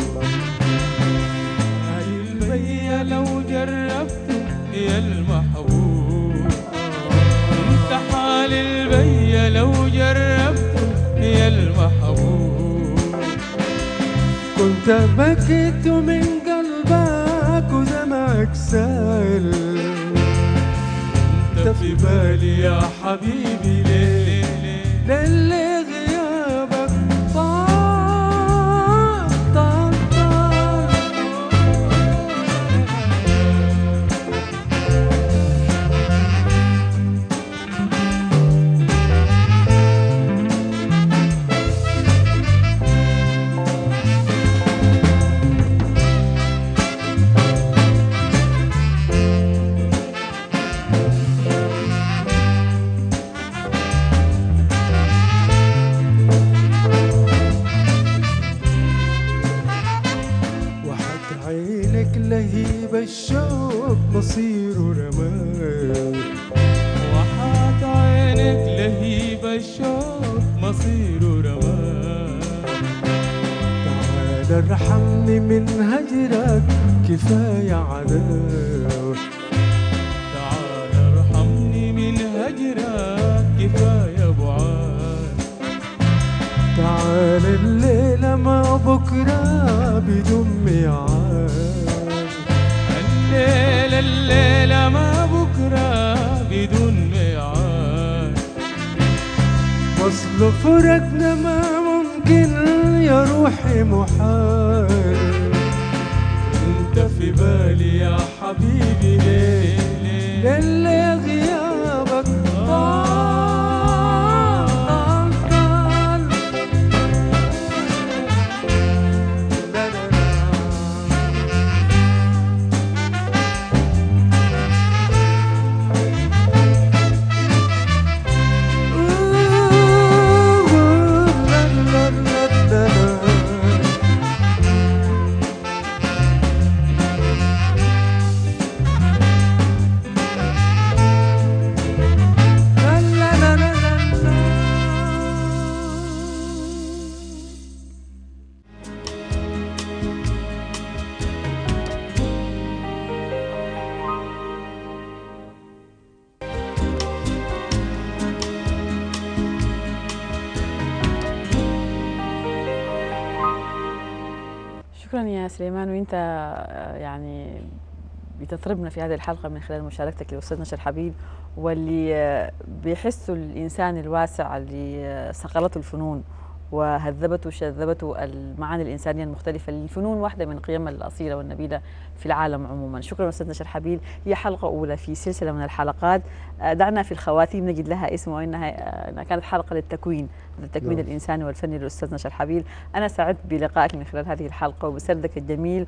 هاي البيا لو جربته يا المحبوب انت حال البيا لو جربته يا المحبوب كنت بكيت من قلبك ودمعك سال انت في بالي يا حبيبي ليه ليه للي غيابك طال طال طال وحتى عينك لهيب الشوق مصير رمال وحات عينك لهيب الشوق مصير رمال تعال ارحمني من هجرك كفاية عذاب تعال ارحمني من هجرك كفاية بعاد تعال الليلة ما بكرة بدون ميعاد الليلة الليلة ما بكرة بدون ميعاد وصل فرقنا ما ممكن يا روحي محال انت في بالي يا حبيبي ليه ليه للي غيابك طال طال لا لا لا شكرا يا سليمان وانت آه، يعني بتطربنا في هذه الحلقه من خلال مشاركتك لاستاذنا شرحبيل واللي آه، بيحسوا الانسان الواسع اللي آه، صقلته الفنون وهذبته وشذبته المعاني الانسانيه المختلفه الفنون واحده من قيمها الاصيله والنبيله في العالم عموما شكرا استاذنا شرحبيل هي حلقه اولى في سلسله من الحلقات آه، دعنا في الخواتيم نجد لها اسم وانها آه، إنها كانت حلقه للتكوين التكوين نعم. الانساني والفني للاستاذنا شرحبيل انا سعدت بلقائك من خلال هذه الحلقه وبسردك الجميل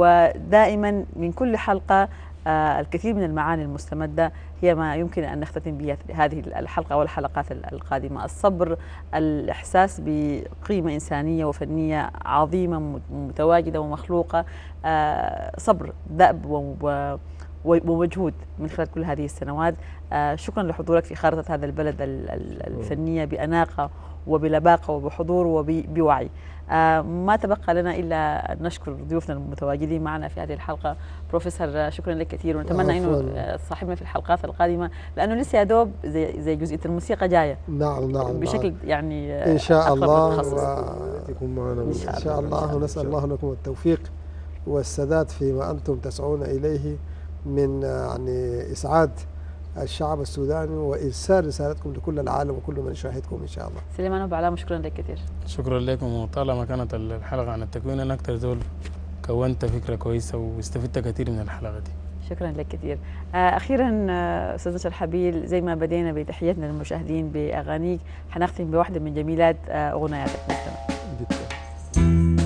ودائما من كل حلقه آه، الكثير من المعاني المستمده هي ما يمكن ان نختتم بها هذه الحلقه والحلقات ال- القادمه، الصبر، الاحساس بقيمه انسانيه وفنيه عظيمه م- متواجده ومخلوقه، آه، صبر دأب و- و- ومجهود من خلال كل هذه السنوات، آه، شكرا لحضورك في خارطه هذا البلد ال- ال- الفنيه باناقه وبلباقه وبحضور وبوعي. آه، ما تبقى لنا الا ان نشكر ضيوفنا المتواجدين معنا في هذه الحلقه بروفيسور آه، شكرا لك كثير ونتمنى انه عفواً. آه، تصاحبنا في الحلقات القادمه لانه لسه يا دوب زي زي جزئيه الموسيقى جايه نعم نعم بشكل نعم. يعني آه، إن شاء أقرب الله للتخصص. و... يكون معنا إن شاء إن شاء الله ونسأل الله لكم التوفيق والسداد فيما أنتم تسعون إليه من آه، يعني إسعاد الشعب السوداني وإرسال رسالتكم لكل العالم وكل من يشاهدكم إن شاء الله سليمان ابو علام شكرا لك كثير شكرا لكم وطالما كانت الحلقة عن التكوين أنا أكتر زول كونت فكرة كويسة واستفدت كثير من الحلقة دي شكرا لك كثير آه، اخيرا آه، استاذ شرحبيل زي ما بدينا بتحياتنا للمشاهدين باغانيك حنختم بواحده من جميلات آه، اغنياتك نستمع جدا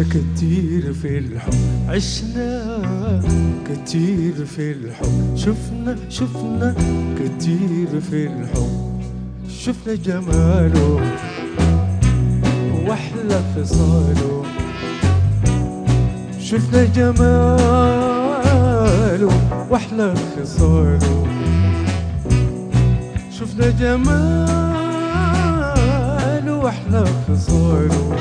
شفنا كتير في الحب عشنا كتير في الحب شفنا شفنا كتير في الحب شفنا جماله واحلى خصاله شفنا جماله واحلى خصاله شفنا جماله واحلى خصاله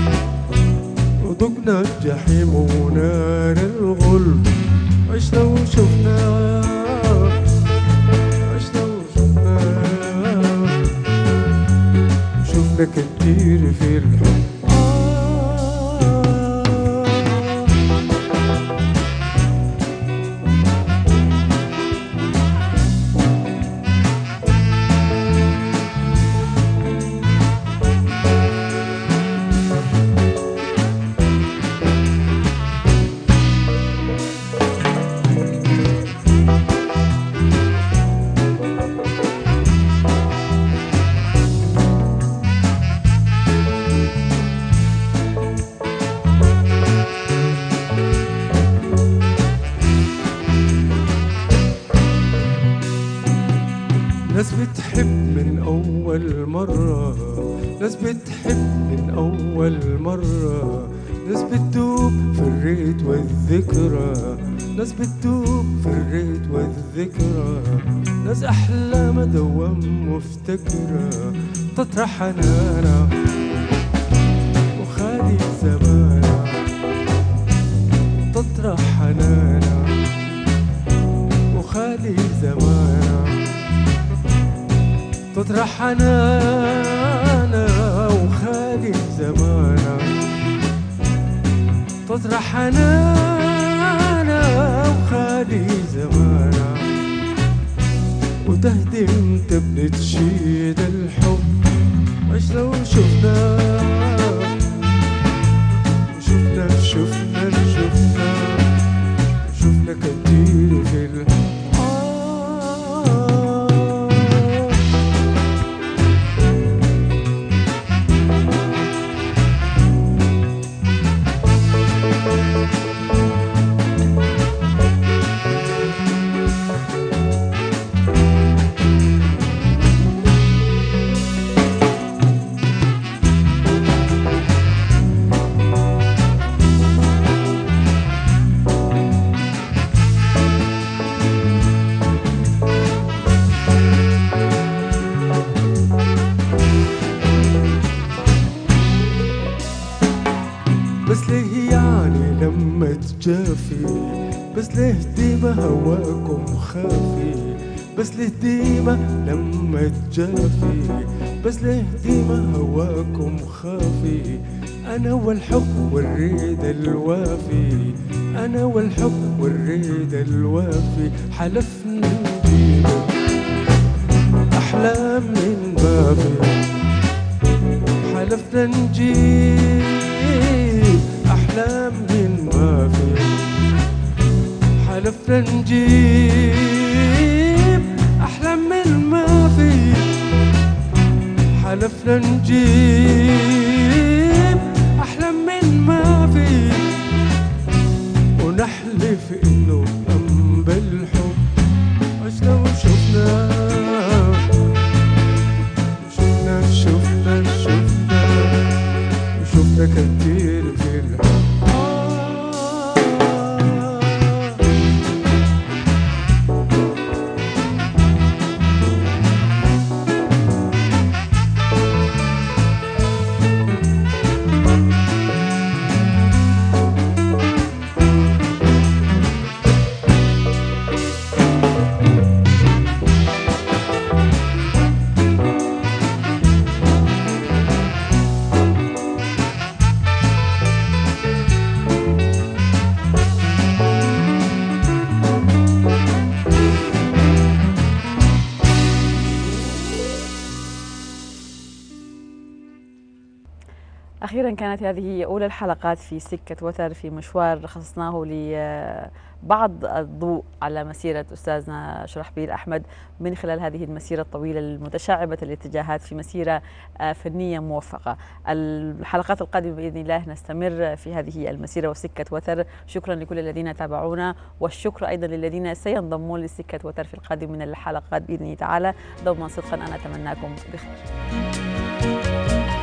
وذقنا الجحيم ونار الغلب عشنا وشفنا عشنا وشفنا شفنا كتير في الحب آه ناس بتحب من أول مرة ناس بتحب من أول مرة ناس بتدوب في الريت والذكرى ناس بتدوب في الريت والذكرى ناس أحلام دوام مفتكرة تطرح حنانا وخالي زمانا تطرح حنانا وخالي زمانا تطرح حنانا وخالي زمانا تطرح حنانا وخالي زمانا وتهدم تبني تشيد الحب عشنا وشفنا شفنا شفنا شفنا شفنا كتير في الحب آه بس ليه يعني لما تجافي بس ليه ديما هواكم خافي بس ليه ديما لما تجافي بس ليه ديما هواكم خافي أنا والحب والريد الوافي أنا والحب والريد الوافي حلفنا نجيب أحلام من بابي حلفنا نجيب أحلام من ما في حلفنا نجيب أحلام من ما في حلفنا نجيب أحلام من ما في ونحلف إنه أنبى الحب عشنا وشفنا شفنا شفنا شفنا شفنا كتير في الحب آه أخيرا كانت هذه أولى الحلقات في سكة وتر في مشوار خصصناه لبعض الضوء على مسيرة أستاذنا شرحبيل أحمد من خلال هذه المسيرة الطويلة المتشعبة الاتجاهات في مسيرة آه، فنية موفقة الحلقات القادمة بإذن الله نستمر في هذه المسيرة وسكة وتر شكرا لكل الذين تابعونا والشكر أيضا للذين سينضمون لسكة وتر في القادم من الحلقات بإذن تعالى دوما صدقا أنا أتمناكم بخير